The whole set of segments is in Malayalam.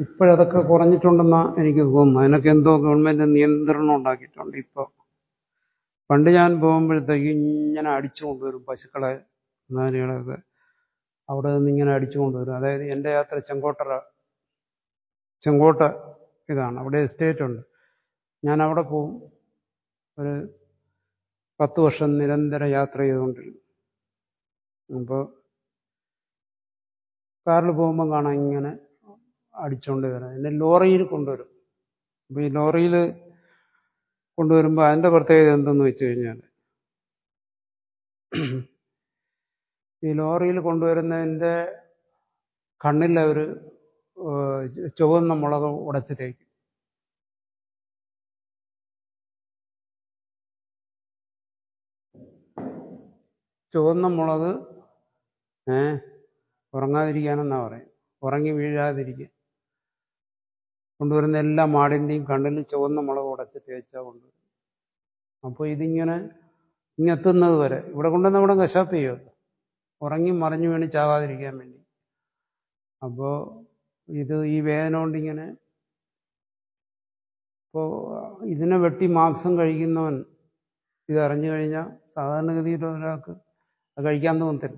ഇപ്പോഴതൊക്കെ കുറഞ്ഞിട്ടുണ്ടെന്നാ എനിക്ക് തോന്നുന്നു അതിനൊക്കെ എന്തോ ഗവൺമെന്റ് നിയന്ത്രണം ഉണ്ടാക്കിയിട്ടുണ്ട് ഇപ്പോൾ പണ്ട് ഞാൻ പോകുമ്പോഴത്തേക്ക് ഇങ്ങനെ അടിച്ചു കൊണ്ടുവരും പശുക്കളെ നാലുകളൊക്കെ അവിടെ നിന്ന് ഇങ്ങനെ അടിച്ചു കൊണ്ടുവരും അതായത് എൻ്റെ യാത്ര ചെങ്കോട്ടറ ചെങ്കോട്ട ഇതാണ് അവിടെ എസ്റ്റേറ്റ് ഉണ്ട് ഞാൻ അവിടെ പോകും ഒരു പത്ത് വർഷം നിരന്തര യാത്ര ചെയ്തുകൊണ്ടിരുന്നു അപ്പോൾ കാറിൽ പോകുമ്പോൾ കാണാം ഇങ്ങനെ അടിച്ചുകൊണ്ട് വരാം എന്നെ ലോറിയിൽ കൊണ്ടുവരും അപ്പോൾ ഈ ലോറിയിൽ കൊണ്ടുവരുമ്പോൾ അതിൻ്റെ പ്രത്യേകത എന്തെന്ന് വെച്ച് കഴിഞ്ഞാൽ ഈ ലോറിയിൽ കൊണ്ടുവരുന്നതിൻ്റെ കണ്ണിൽ അവർ ചുവന്ന മുളക് ഉടച്ച് തേക്കും ചുവന്ന മുളക് ഏ ഉറങ്ങാതിരിക്കാനെന്നാ പറയും ഉറങ്ങി വീഴാതിരിക്കാൻ കൊണ്ടുവരുന്ന എല്ലാ മാടിൻ്റെയും കണ്ണിൽ ചുവന്ന മുളക് ഉടച്ച് തേച്ചാ കൊണ്ടുവരും അപ്പോൾ ഇതിങ്ങനെ ഇങ്ങെത്തുന്നത് വരെ ഇവിടെ കൊണ്ടുവന്ന് ഇവിടെ കശാപ്പ് ചെയ്യുമല്ലോ ഉറങ്ങി മറിഞ്ഞു വീണ് ചാകാതിരിക്കാൻ വേണ്ടി അപ്പോൾ ഇത് ഈ വേദന കൊണ്ടിങ്ങനെ ഇപ്പോൾ ഇതിനെ വെട്ടി മാംസം കഴിക്കുന്നവൻ ഇത് അറിഞ്ഞു കഴിഞ്ഞാൽ സാധാരണഗതിയിൽ ഒരാൾക്ക് അത് കഴിക്കാൻ തോന്നത്തില്ല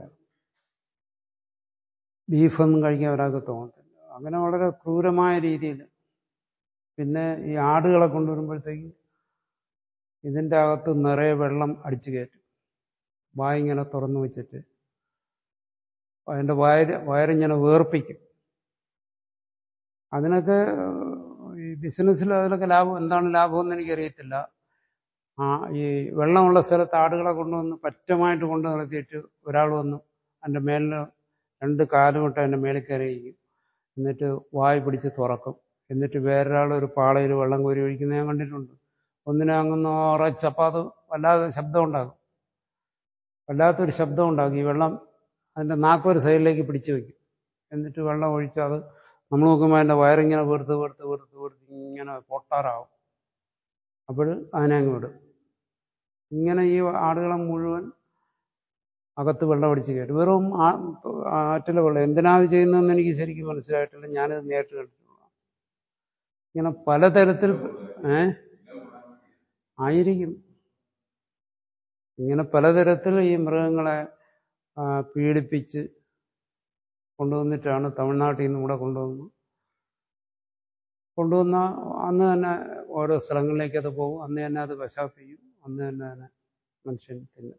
ബീഫൊന്നും കഴിക്കാൻ ഒരാൾക്ക് തോന്നത്തില്ല അങ്ങനെ വളരെ ക്രൂരമായ രീതിയിൽ പിന്നെ ഈ ആടുകളെ കൊണ്ടുവരുമ്പോഴത്തേക്ക് ഇതിൻ്റെ അകത്ത് നിറയെ വെള്ളം അടിച്ചു കയറ്റും വായിങ്ങനെ തുറന്നു വെച്ചിട്ട് അതിൻ്റെ വയറ് വയറിങ്ങനെ വേർപ്പിക്കും അതിനൊക്കെ ഈ ബിസിനസ്സിൽ അതിലൊക്കെ ലാഭം എന്താണ് ലാഭമെന്ന് എനിക്കറിയത്തില്ല ആ ഈ വെള്ളമുള്ള സ്ഥലത്ത് ആടുകളെ കൊണ്ടുവന്ന് പറ്റമായിട്ട് കൊണ്ടു നിർത്തിയിട്ട് ഒരാൾ വന്ന് എൻ്റെ മേലിൽ രണ്ട് കാലും ഇട്ട് എൻ്റെ മേളിൽ കയറിയിരിക്കും എന്നിട്ട് വായ് പിടിച്ച് തുറക്കും എന്നിട്ട് വേറൊരാൾ ഒരു പാളയിൽ വെള്ളം കോരി ഒഴിക്കുന്നത് ഞാൻ കണ്ടിട്ടുണ്ട് ഒന്നിനെ അങ്ങ് ഉറച്ചപ്പോൾ അത് വല്ലാതെ ശബ്ദം ഉണ്ടാകും വല്ലാത്തൊരു ശബ്ദം ഉണ്ടാകും ഈ വെള്ളം അതിൻ്റെ നാക്കൊരു സൈഡിലേക്ക് പിടിച്ചു വയ്ക്കും എന്നിട്ട് വെള്ളം ഒഴിച്ച് അത് നമ്മൾ നോക്കുമ്പോൾ അതിൻ്റെ വയറിങ്ങനെ വീർത്ത് വീർത്ത് വീർത്ത് വീർത്ത് ഇങ്ങനെ പൊട്ടാറാവും അപ്പോൾ അതിനെ അങ്ങ് വിടും ഇങ്ങനെ ഈ ആടുകളെ മുഴുവൻ അകത്ത് വെള്ളം അടിച്ച് കയറ്റും വെറും ആറ്റിലെ വെള്ളം എന്തിനാണ് ചെയ്യുന്നതെന്ന് എനിക്ക് ശരിക്കും മനസ്സിലായിട്ടില്ല ഞാനിത് നേരിട്ട് കണ്ടിട്ടുള്ള ഇങ്ങനെ പലതരത്തിൽ ഏ ആയിരിക്കും ഇങ്ങനെ പലതരത്തിൽ ഈ മൃഗങ്ങളെ പീഡിപ്പിച്ച് കൊണ്ടുവന്നിട്ടാണ് തമിഴ്നാട്ടിൽ നിന്ന് ഇവിടെ കൊണ്ടുവന്നു കൊണ്ടുവന്ന അന്ന് തന്നെ ഓരോ സ്ഥലങ്ങളിലേക്ക് അത് പോകും അന്ന് തന്നെ അത് കശാപ്പ് ചെയ്യും അന്ന് തന്നെ അതിനെ മനുഷ്യൻ തിന്നും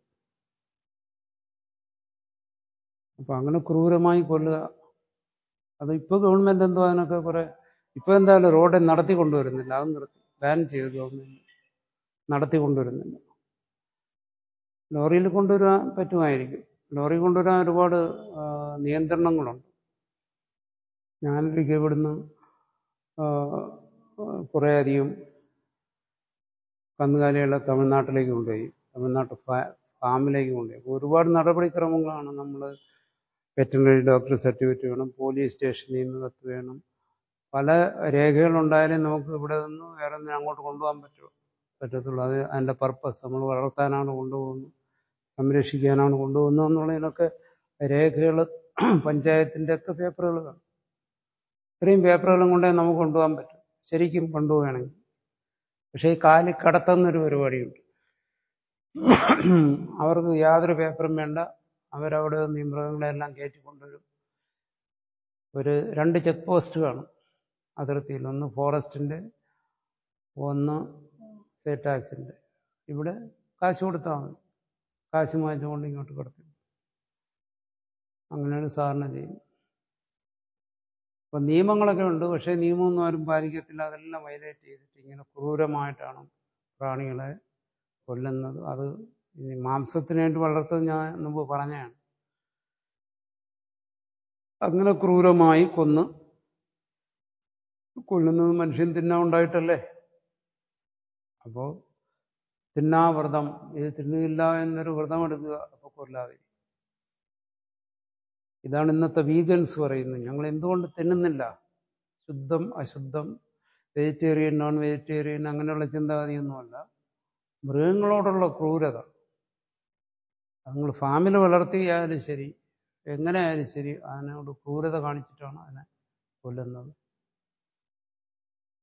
അപ്പൊ അങ്ങനെ ക്രൂരമായി കൊല്ലുക അത് ഇപ്പൊ ഗവൺമെന്റ് എന്തോ അതിനൊക്കെ കുറെ ഇപ്പൊ എന്തായാലും റോഡിൽ നടത്തി കൊണ്ടുവരുന്നില്ല അത് നിർത്തി ബാൻ ചെയ്തു ഗവൺമെന്റ് നടത്തി കൊണ്ടുവരുന്നില്ല ലോറിയിൽ കൊണ്ടുവരാൻ പറ്റുമായിരിക്കും ലോറി കൊണ്ടുവരാൻ ഒരുപാട് നിയന്ത്രണങ്ങളുണ്ട് ഞാനൊരിക്കൽ ഇവിടുന്ന് കുറേ അധികം കന്നുകാലികളെ തമിഴ്നാട്ടിലേക്ക് കൊണ്ടുപോയി തമിഴ്നാട്ട് ഫാമിലേക്ക് കൊണ്ടുപോയി ഒരുപാട് നടപടിക്രമങ്ങളാണ് നമ്മൾ വെറ്ററിനറി ഡോക്ടർ സർട്ടിഫിക്കറ്റ് വേണം പോലീസ് സ്റ്റേഷനിൽ നിന്ന് കത്ത് വേണം പല രേഖകളുണ്ടായാലേ നമുക്ക് ഇവിടെ നിന്ന് വേറെ ഒന്നിനും അങ്ങോട്ട് കൊണ്ടുപോകാൻ പറ്റുള്ളൂ പറ്റത്തുള്ളൂ അത് അതിൻ്റെ പർപ്പസ് നമ്മൾ വളർത്താനാണ് കൊണ്ടുപോകുന്നത് സംരക്ഷിക്കാനാണ് കൊണ്ടുപോകുന്നത് എന്നുള്ളതിനൊക്കെ രേഖകൾ പഞ്ചായത്തിൻ്റെ ഒക്കെ പേപ്പറുകൾ കാണും ഇത്രയും പേപ്പറുകളും കൊണ്ടേ നമുക്ക് കൊണ്ടുപോകാൻ പറ്റും ശരിക്കും കൊണ്ടുപോവുകയാണെങ്കിൽ പക്ഷേ ഈ കാലി കടത്തുന്നൊരു പരിപാടിയുണ്ട് അവർക്ക് യാതൊരു പേപ്പറും വേണ്ട അവരവിടെ നിന്ന് ഈ മൃഗങ്ങളെല്ലാം കയറ്റിക്കൊണ്ടുവരും ഒരു രണ്ട് ചെക്ക് പോസ്റ്റ് കാണും അതിർത്തിയിൽ ഒന്ന് ഫോറസ്റ്റിൻ്റെ ഒന്ന് സ്റ്റേറ്റ് ടാക്സിൻ്റെ ഇവിടെ കാശ് കൊടുത്താൽ മതി കാശ് വാങ്ങിച്ചുകൊണ്ട് ഇങ്ങോട്ട് കിടത്തി അങ്ങനെയാണ് സാധാരണ ചെയ്യുന്നത് അപ്പം നിയമങ്ങളൊക്കെ ഉണ്ട് പക്ഷേ നിയമമൊന്നും ആരും പാലിക്കത്തില്ല അതെല്ലാം വയലേറ്റ് ചെയ്തിട്ട് ഇങ്ങനെ ക്രൂരമായിട്ടാണ് പ്രാണികളെ കൊല്ലുന്നത് അത് ഇനി മാംസത്തിന് വേണ്ടി വളർത്തുന്നത് ഞാൻ മുമ്പ് പറഞ്ഞതാണ് അങ്ങനെ ക്രൂരമായി കൊന്ന് കൊല്ലുന്നത് മനുഷ്യൻ തിന്നാൻ ഉണ്ടായിട്ടല്ലേ അപ്പോൾ തിന്നാ വ്രതം ഇത് തിന്നുകില്ല എന്നൊരു വ്രതം എടുക്കുക അപ്പോൾ കൊല്ലാതെ ഇതാണ് ഇന്നത്തെ വീഗൻസ് പറയുന്നത് ഞങ്ങൾ എന്തുകൊണ്ട് തിന്നുന്നില്ല ശുദ്ധം അശുദ്ധം വെജിറ്റേറിയൻ നോൺ വെജിറ്റേറിയൻ അങ്ങനെയുള്ള ചിന്താഗതിയൊന്നുമല്ല മൃഗങ്ങളോടുള്ള ക്രൂരത നിങ്ങൾ ഫാമിൽ വളർത്തിയാലും ശരി എങ്ങനെയായാലും ശരി അതിനോട് ക്രൂരത കാണിച്ചിട്ടാണ് അതിനെ കൊല്ലുന്നത്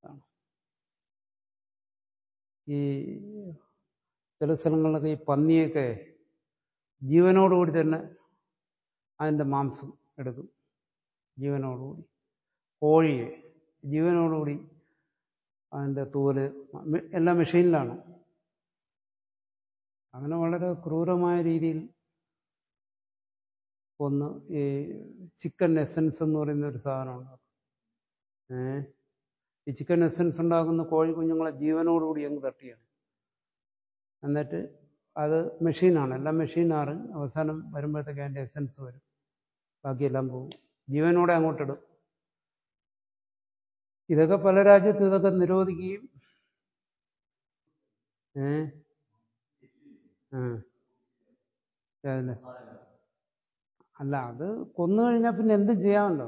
ഈ ചില സ്ഥലങ്ങളിലൊക്കെ ഈ പന്നിയൊക്കെ ജീവനോടുകൂടി തന്നെ അതിൻ്റെ മാംസം എടുക്കും ജീവനോടുകൂടി കോഴിയെ ജീവനോടുകൂടി അതിൻ്റെ തൂല് മ- എല്ലാം മെഷീനിലാണ് അങ്ങനെ വളരെ ക്രൂരമായ രീതിയിൽ ഒന്ന് ഈ ചിക്കൻ എസൻസ് എന്ന് പറയുന്ന ഒരു സാധനമുണ്ട് ഏ ഈ ചിക്കൻ എസൻസ് ഉണ്ടാക്കുന്ന കോഴി കുഞ്ഞുങ്ങളെ ജീവനോടുകൂടി അങ്ങ് തട്ടിയാണ് എന്നിട്ട് അത് മെഷീനാണ് എല്ലാം മെഷീനാണ് അവസാനം വരുമ്പോഴത്തേക്ക് അതിൻ്റെ എസൻസ് വരും ബാക്കിയെല്ലാം പോകും ജീവനോടെ അങ്ങോട്ടിടും ഇതൊക്കെ പല രാജ്യത്തും ഇതൊക്കെ നിരോധിക്കുകയും ഏ ആ അതിന് അല്ല അത് കൊന്നു കഴിഞ്ഞാൽ പിന്നെ എന്തും ചെയ്യാമല്ലോ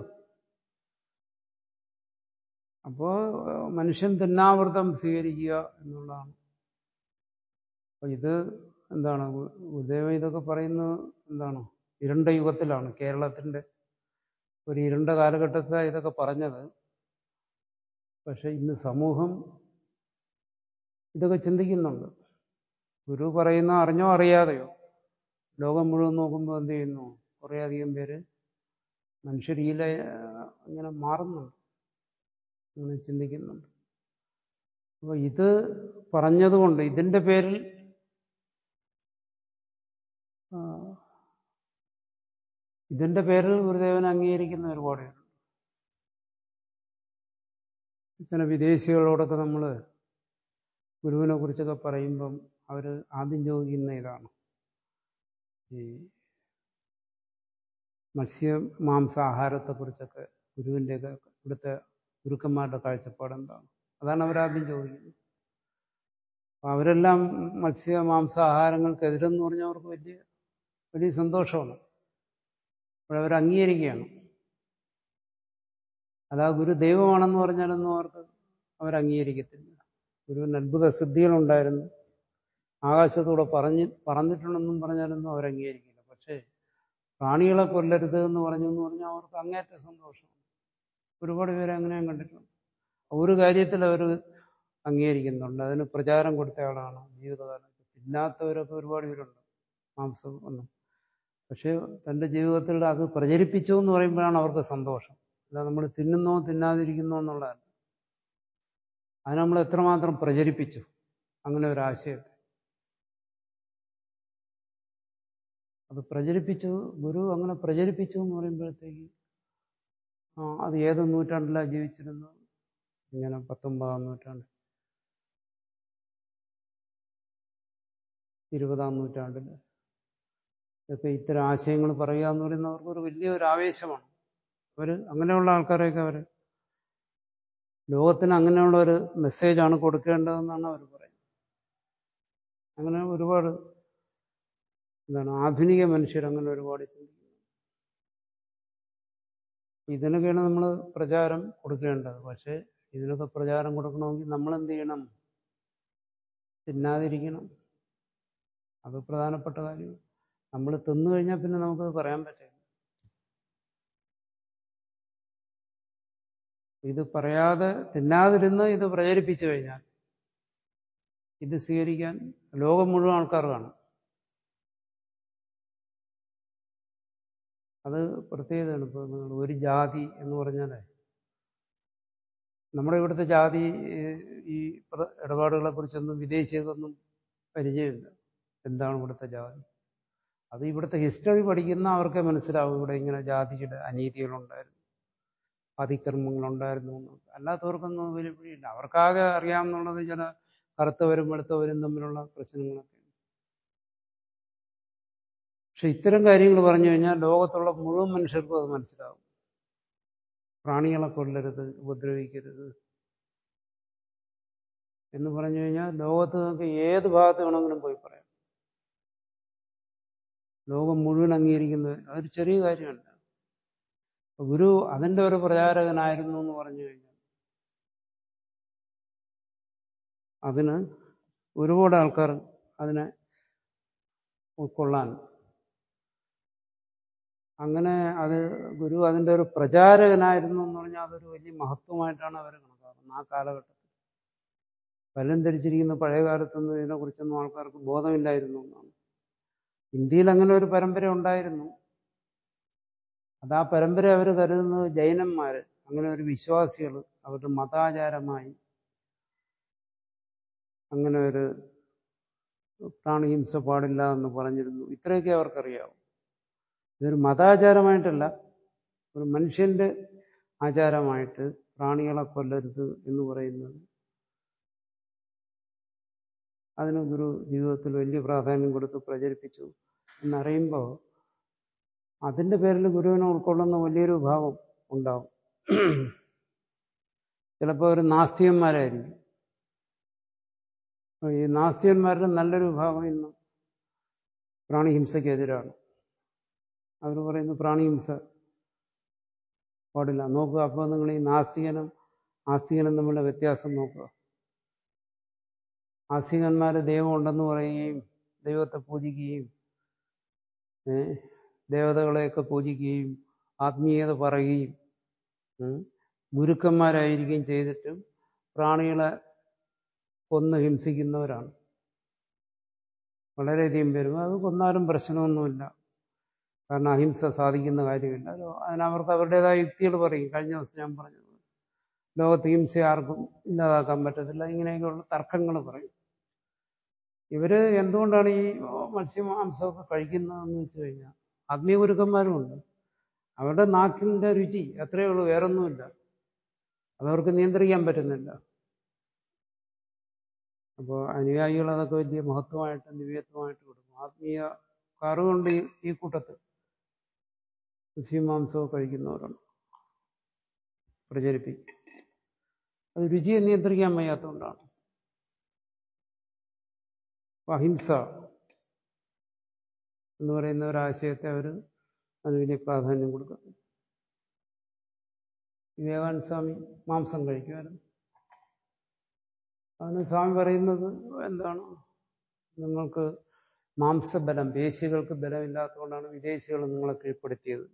അപ്പോ ഏഹ്, മനുഷ്യൻ തിന്നാവൃതം സ്വീകരിക്കുക എന്നുള്ളതാണ് അപ്പൊ ഇത് എന്താണ് ഗു- ഗുരുദേവൻ ഇതൊക്കെ പറയുന്നത് എന്താണ് ഇരുണ്ട യുഗത്തിലാണ് കേരളത്തിന്റെ ഒരു ഇരുണ്ട കാലഘട്ടത്തിലാണ് ഇതൊക്കെ പറഞ്ഞത് പക്ഷെ ഇന്ന് സമൂഹം ഇതൊക്കെ ചിന്തിക്കുന്നുണ്ട് ഗുരു പറയുന്ന അറിഞ്ഞോ അറിയാതെയോ ലോകം മുഴുവൻ നോക്കുമ്പോൾ എന്ത് ചെയ്യുന്നു കുറേയധികം പേര് മനുഷ്യരീല ഇങ്ങനെ മാറുന്നുണ്ട് അങ്ങനെ ചിന്തിക്കുന്നുണ്ട് അപ്പോൾ ഇത് പറഞ്ഞതുകൊണ്ട് ഇതിൻ്റെ പേരിൽ ആ, ഇതിൻ്റെ പേരിൽ ഗുരുദേവനെ അംഗീകരിക്കുന്ന ഒരുപാട് പേരുണ്ട് ഇങ്ങനെ വിദേശികളോടൊക്കെ നമ്മൾ ഗുരുവിനെ കുറിച്ചൊക്കെ പറയുമ്പം അവർ ആദ്യം ചോദിക്കുന്ന ഇതാണ് ഈ മത്സ്യ മാംസാഹാരത്തെക്കുറിച്ചൊക്കെ ഗുരുവിൻ്റെയൊക്കെ ഇവിടുത്തെ ഗുരുക്കന്മാരുടെ കാഴ്ചപ്പാട് എന്താണ് അതാണ് അവരാദ്യം ചോദിക്കുന്നത് അപ്പോൾ അവരെല്ലാം മത്സ്യ മാംസാഹാരങ്ങൾക്കെതിരെന്ന് പറഞ്ഞാൽ അവർക്ക് വലിയ വലിയ സന്തോഷമാണ് അപ്പോഴവർ അംഗീകരിക്കുകയാണ് അതാ ഗുരു ദൈവമാണെന്ന് പറഞ്ഞാലൊന്നും അവർക്ക് അവർ അംഗീകരിക്കത്തില്ല ഗുരുവിന് അത്ഭുത സിദ്ധികളുണ്ടായിരുന്നു ആകാശത്തൂടെ പറഞ്ഞ് പറഞ്ഞിട്ടുണ്ടെന്നും പറഞ്ഞാലൊന്നും അവർ അംഗീകരിക്കില്ല പക്ഷേ പ്രാണികളെ കൊല്ലരുത് എന്ന് പറഞ്ഞു എന്ന് പറഞ്ഞാൽ അവർക്ക് അങ്ങേറ്റ സന്തോഷമാണ് ഒരുപാട് പേരെ അങ്ങനെ ഞാൻ കണ്ടിട്ടുണ്ട് ഒരു കാര്യത്തിൽ അവർ അംഗീകരിക്കുന്നുണ്ട് അതിന് പ്രചാരം കൊടുത്ത ആളാണ് ജീവിതകാലത്ത് ഇല്ലാത്തവരൊക്കെ ഒരുപാട് പേരുണ്ട് മാംസം ഒന്നും പക്ഷേ തൻ്റെ ജീവിതത്തിൽ അത് പ്രചരിപ്പിച്ചു എന്ന് പറയുമ്പോഴാണ് അവർക്ക് സന്തോഷം അല്ല നമ്മൾ തിന്നുന്നോ തിന്നാതിരിക്കുന്നോ എന്നുള്ളതല്ല അത് നമ്മൾ എത്രമാത്രം പ്രചരിപ്പിച്ചു അങ്ങനെ ഒരു ആശയത്തെ അത് പ്രചരിപ്പിച്ചു ഗുരു അങ്ങനെ പ്രചരിപ്പിച്ചു എന്ന് പറയുമ്പോഴത്തേക്ക് ആ, അത് ഏത് നൂറ്റാണ്ടിലാണ് ജീവിച്ചിരുന്നത് ഇങ്ങനെ പത്തൊമ്പതാം നൂറ്റാണ്ട് ഇരുപതാം നൂറ്റാണ്ടിൽ ഒക്കെ ഇത്തരം ആശയങ്ങൾ പറയുക എന്ന് പറയുന്നത് അവർക്കൊരു വലിയൊരു ആവേശമാണ് അവർ അങ്ങനെയുള്ള ആൾക്കാരെയൊക്കെ അവർ ലോകത്തിന് അങ്ങനെയുള്ള ഒരു മെസ്സേജാണ് കൊടുക്കേണ്ടതെന്നാണ് അവർ പറയുന്നത് അങ്ങനെ ഒരുപാട് എന്താണ് ആധുനിക മനുഷ്യർ അങ്ങനെ ഒരുപാട് ചിന്തിക്കുന്നു ഇതിനൊക്കെയാണ് നമ്മൾ പ്രചാരം കൊടുക്കേണ്ടത് പക്ഷേ ഇതിനൊക്കെ പ്രചാരം കൊടുക്കണമെങ്കിൽ നമ്മൾ എന്ത് ചെയ്യണം തിന്നാതിരിക്കണം അത് പ്രധാനപ്പെട്ട കാര്യം നമ്മൾ തിന്നു കഴിഞ്ഞാൽ പിന്നെ നമുക്കത് പറയാൻ പറ്റില്ല ഇത് പറയാതെ തിന്നാതിരുന്ന് ഇത് പ്രചരിപ്പിച്ചു കഴിഞ്ഞാൽ ഇത് സ്വീകരിക്കാൻ ലോകം മുഴുവൻ ആൾക്കാർ കാണും അത് പ്രത്യേകതയാണ് ഇപ്പോൾ നിങ്ങൾ ഒരു ജാതി എന്ന് പറഞ്ഞാൽ നമ്മുടെ ഇവിടുത്തെ ജാതി ഈ- ഈ പ്ര- ഇടപാടുകളെ കുറിച്ചൊന്നും വിദേശികൾക്കൊന്നും പരിചയമില്ല എന്താണ് ഇവിടുത്തെ ജാതി അത് ഇവിടുത്തെ ഹിസ്റ്ററി പഠിക്കുന്ന അവർക്കേ മനസ്സിലാവും ഇവിടെ ഇങ്ങനെ ജാതിയുടെ അനീതികളുണ്ടായിരുന്നു അതിക്രമങ്ങളുണ്ടായിരുന്നു എന്ന്. അല്ലാത്തവർക്കൊന്നും വലിയ പിടിയില്ല അവർക്കാകെ അറിയാമെന്നുള്ളത് ചില കറുത്തവരും വെളുത്തവരും തമ്മിലുള്ള പ്രശ്നങ്ങളൊക്കെ പക്ഷെ ഇത്തരം കാര്യങ്ങൾ പറഞ്ഞു കഴിഞ്ഞാൽ ലോകത്തുള്ള മുഴുവൻ മനുഷ്യർക്കും അത് മനസ്സിലാവും പ്രാണികളെ കൊല്ലരുത് ഉപദ്രവിക്കരുത് എന്ന് പറഞ്ഞു കഴിഞ്ഞാൽ ലോകത്ത് നമുക്ക് ഏത് ഭാഗത്ത് വേണമെങ്കിലും പോയി പറയാം ലോകം മുഴുവൻ അംഗീകരിക്കുന്നത് അതൊരു ചെറിയ കാര്യമല്ല ഗുരു അതിൻ്റെ ഒരു പ്രചാരകനായിരുന്നു എന്ന് പറഞ്ഞു കഴിഞ്ഞാൽ അതിന് ഒരുപാട് ആൾക്കാർ അതിനെ ഉൾക്കൊള്ളാൻ അങ്ങനെ അത് ഗുരു അതിൻ്റെ ഒരു പ്രചാരകനായിരുന്നു എന്ന് പറഞ്ഞാൽ അതൊരു വലിയ മഹത്വമായിട്ടാണ് അവർ കണക്കാക്കുന്നത് എന്നാണ് ആ കാലഘട്ടത്തിൽ പലരും ധരിച്ചിരിക്കുന്ന പഴയ കാലത്തൊന്നും ഇതിനെക്കുറിച്ചൊന്നും ആൾക്കാർക്ക് ബോധമില്ലായിരുന്നു എന്നാണ് ഇന്ത്യയിൽ അങ്ങനെ ഒരു പരമ്പര ഉണ്ടായിരുന്നു അത് ആ പരമ്പര അവർ കരുതുന്നത് ജൈനന്മാർ അങ്ങനെ ഒരു വിശ്വാസികൾ അവരുടെ മതാചാരമായി അങ്ങനെ ഒരു പ്രാണിഹിംസ പാടില്ല എന്ന് പറഞ്ഞിരുന്നു ഇത്രയൊക്കെ അവർക്കറിയാവും ഇതൊരു മതാചാരമായിട്ടല്ല ഒരു മനുഷ്യന്റെ ആചാരമായിട്ട് പ്രാണികളെ കൊല്ലരുത് എന്ന് പറയുന്നത് അതിന് ഗുരു ജീവിതത്തിൽ വലിയ പ്രാധാന്യം കൊടുത്ത് പ്രചരിപ്പിച്ചു എന്നറിയുമ്പോൾ അതിൻ്റെ പേരിൽ ഗുരുവിനെ ഉൾക്കൊള്ളുന്ന വലിയൊരു ഭാവം ഉണ്ടാവും ചിലപ്പോൾ ഒരു നാസ്തികന്മാരായിരിക്കും ഈ നാസ്തികന്മാരുടെ നല്ലൊരു വിഭാഗം ഇന്ന് പ്രാണിഹിംസയ്ക്കെതിരാണ് അവർ പറയുന്നു പ്രാണിഹിംസ പാടില്ല നോക്കുക അപ്പോൾ നിങ്ങൾ ഈ നാസ്തികനും ആസ്തികനും തമ്മിലുള്ള വ്യത്യാസം നോക്കുക ആസ്തികന്മാർ ദൈവം ഉണ്ടെന്ന് പറയുകയും ദൈവത്തെ പൂജിക്കുകയും ദേവതകളെയൊക്കെ പൂജിക്കുകയും ആത്മീയത പറയുകയും ഗുരുക്കന്മാരായിരിക്കുകയും ചെയ്തിട്ടും പ്രാണികളെ കൊന്ന് ഹിംസിക്കുന്നവരാണ് വളരെയധികം പേരും അത് കൊന്നാലും പ്രശ്നമൊന്നുമില്ല കാരണം അഹിംസ സാധിക്കുന്ന കാര്യമില്ല അതിനവർക്ക് അവരുടേതായ യുക്തികൾ പറയും കഴിഞ്ഞ ദിവസം ഞാൻ പറഞ്ഞത് ലോകത്ത് ഹിംസ ആർക്കും ഇല്ലാതാക്കാൻ പറ്റത്തില്ല ഇങ്ങനെയൊക്കെയുള്ള തർക്കങ്ങൾ പറയും ഇവര് എന്തുകൊണ്ടാണ് ഈ മത്സ്യമാംസമൊക്കെ കഴിക്കുന്നതെന്ന് വെച്ച് കഴിഞ്ഞാൽ ആത്മീയ ഗുരുക്കന്മാരുമുണ്ട് അവരുടെ നാക്കിൻ്റെ രുചി അത്രയേ ഉള്ളൂ വേറൊന്നുമില്ല അതവർക്ക് നിയന്ത്രിക്കാൻ പറ്റുന്നില്ല അപ്പോൾ അനുയായികൾ അതൊക്കെ വലിയ മഹത്വമായിട്ട് ദിവ്യത്വമായിട്ട് കൊടുക്കും ആത്മീയ കറുകൊണ്ട് ഈ കൂട്ടത്തിൽ മത്സ്യമാംസമൊക്കെ കഴിക്കുന്നവരാണ് പ്രചരിപ്പിക്കും അത് രുചിയെ നിയന്ത്രിക്കാൻ വയ്യാത്തതുകൊണ്ടാണ് അഹിംസ എന്ന് പറയുന്ന ഒരാശയത്തെ അവർ അതിന് വലിയ പ്രാധാന്യം കൊടുക്കുന്നു വിവേകാനന്ദ സ്വാമി മാംസം കഴിക്കുമായിരുന്നു അതിന് സ്വാമി പറയുന്നത് എന്താണ് നിങ്ങൾക്ക് മാംസബലം പേശികൾക്ക് ബലമില്ലാത്തതുകൊണ്ടാണ് വിദേശികൾ നിങ്ങളെ കീഴ്പ്പെടുത്തിയത്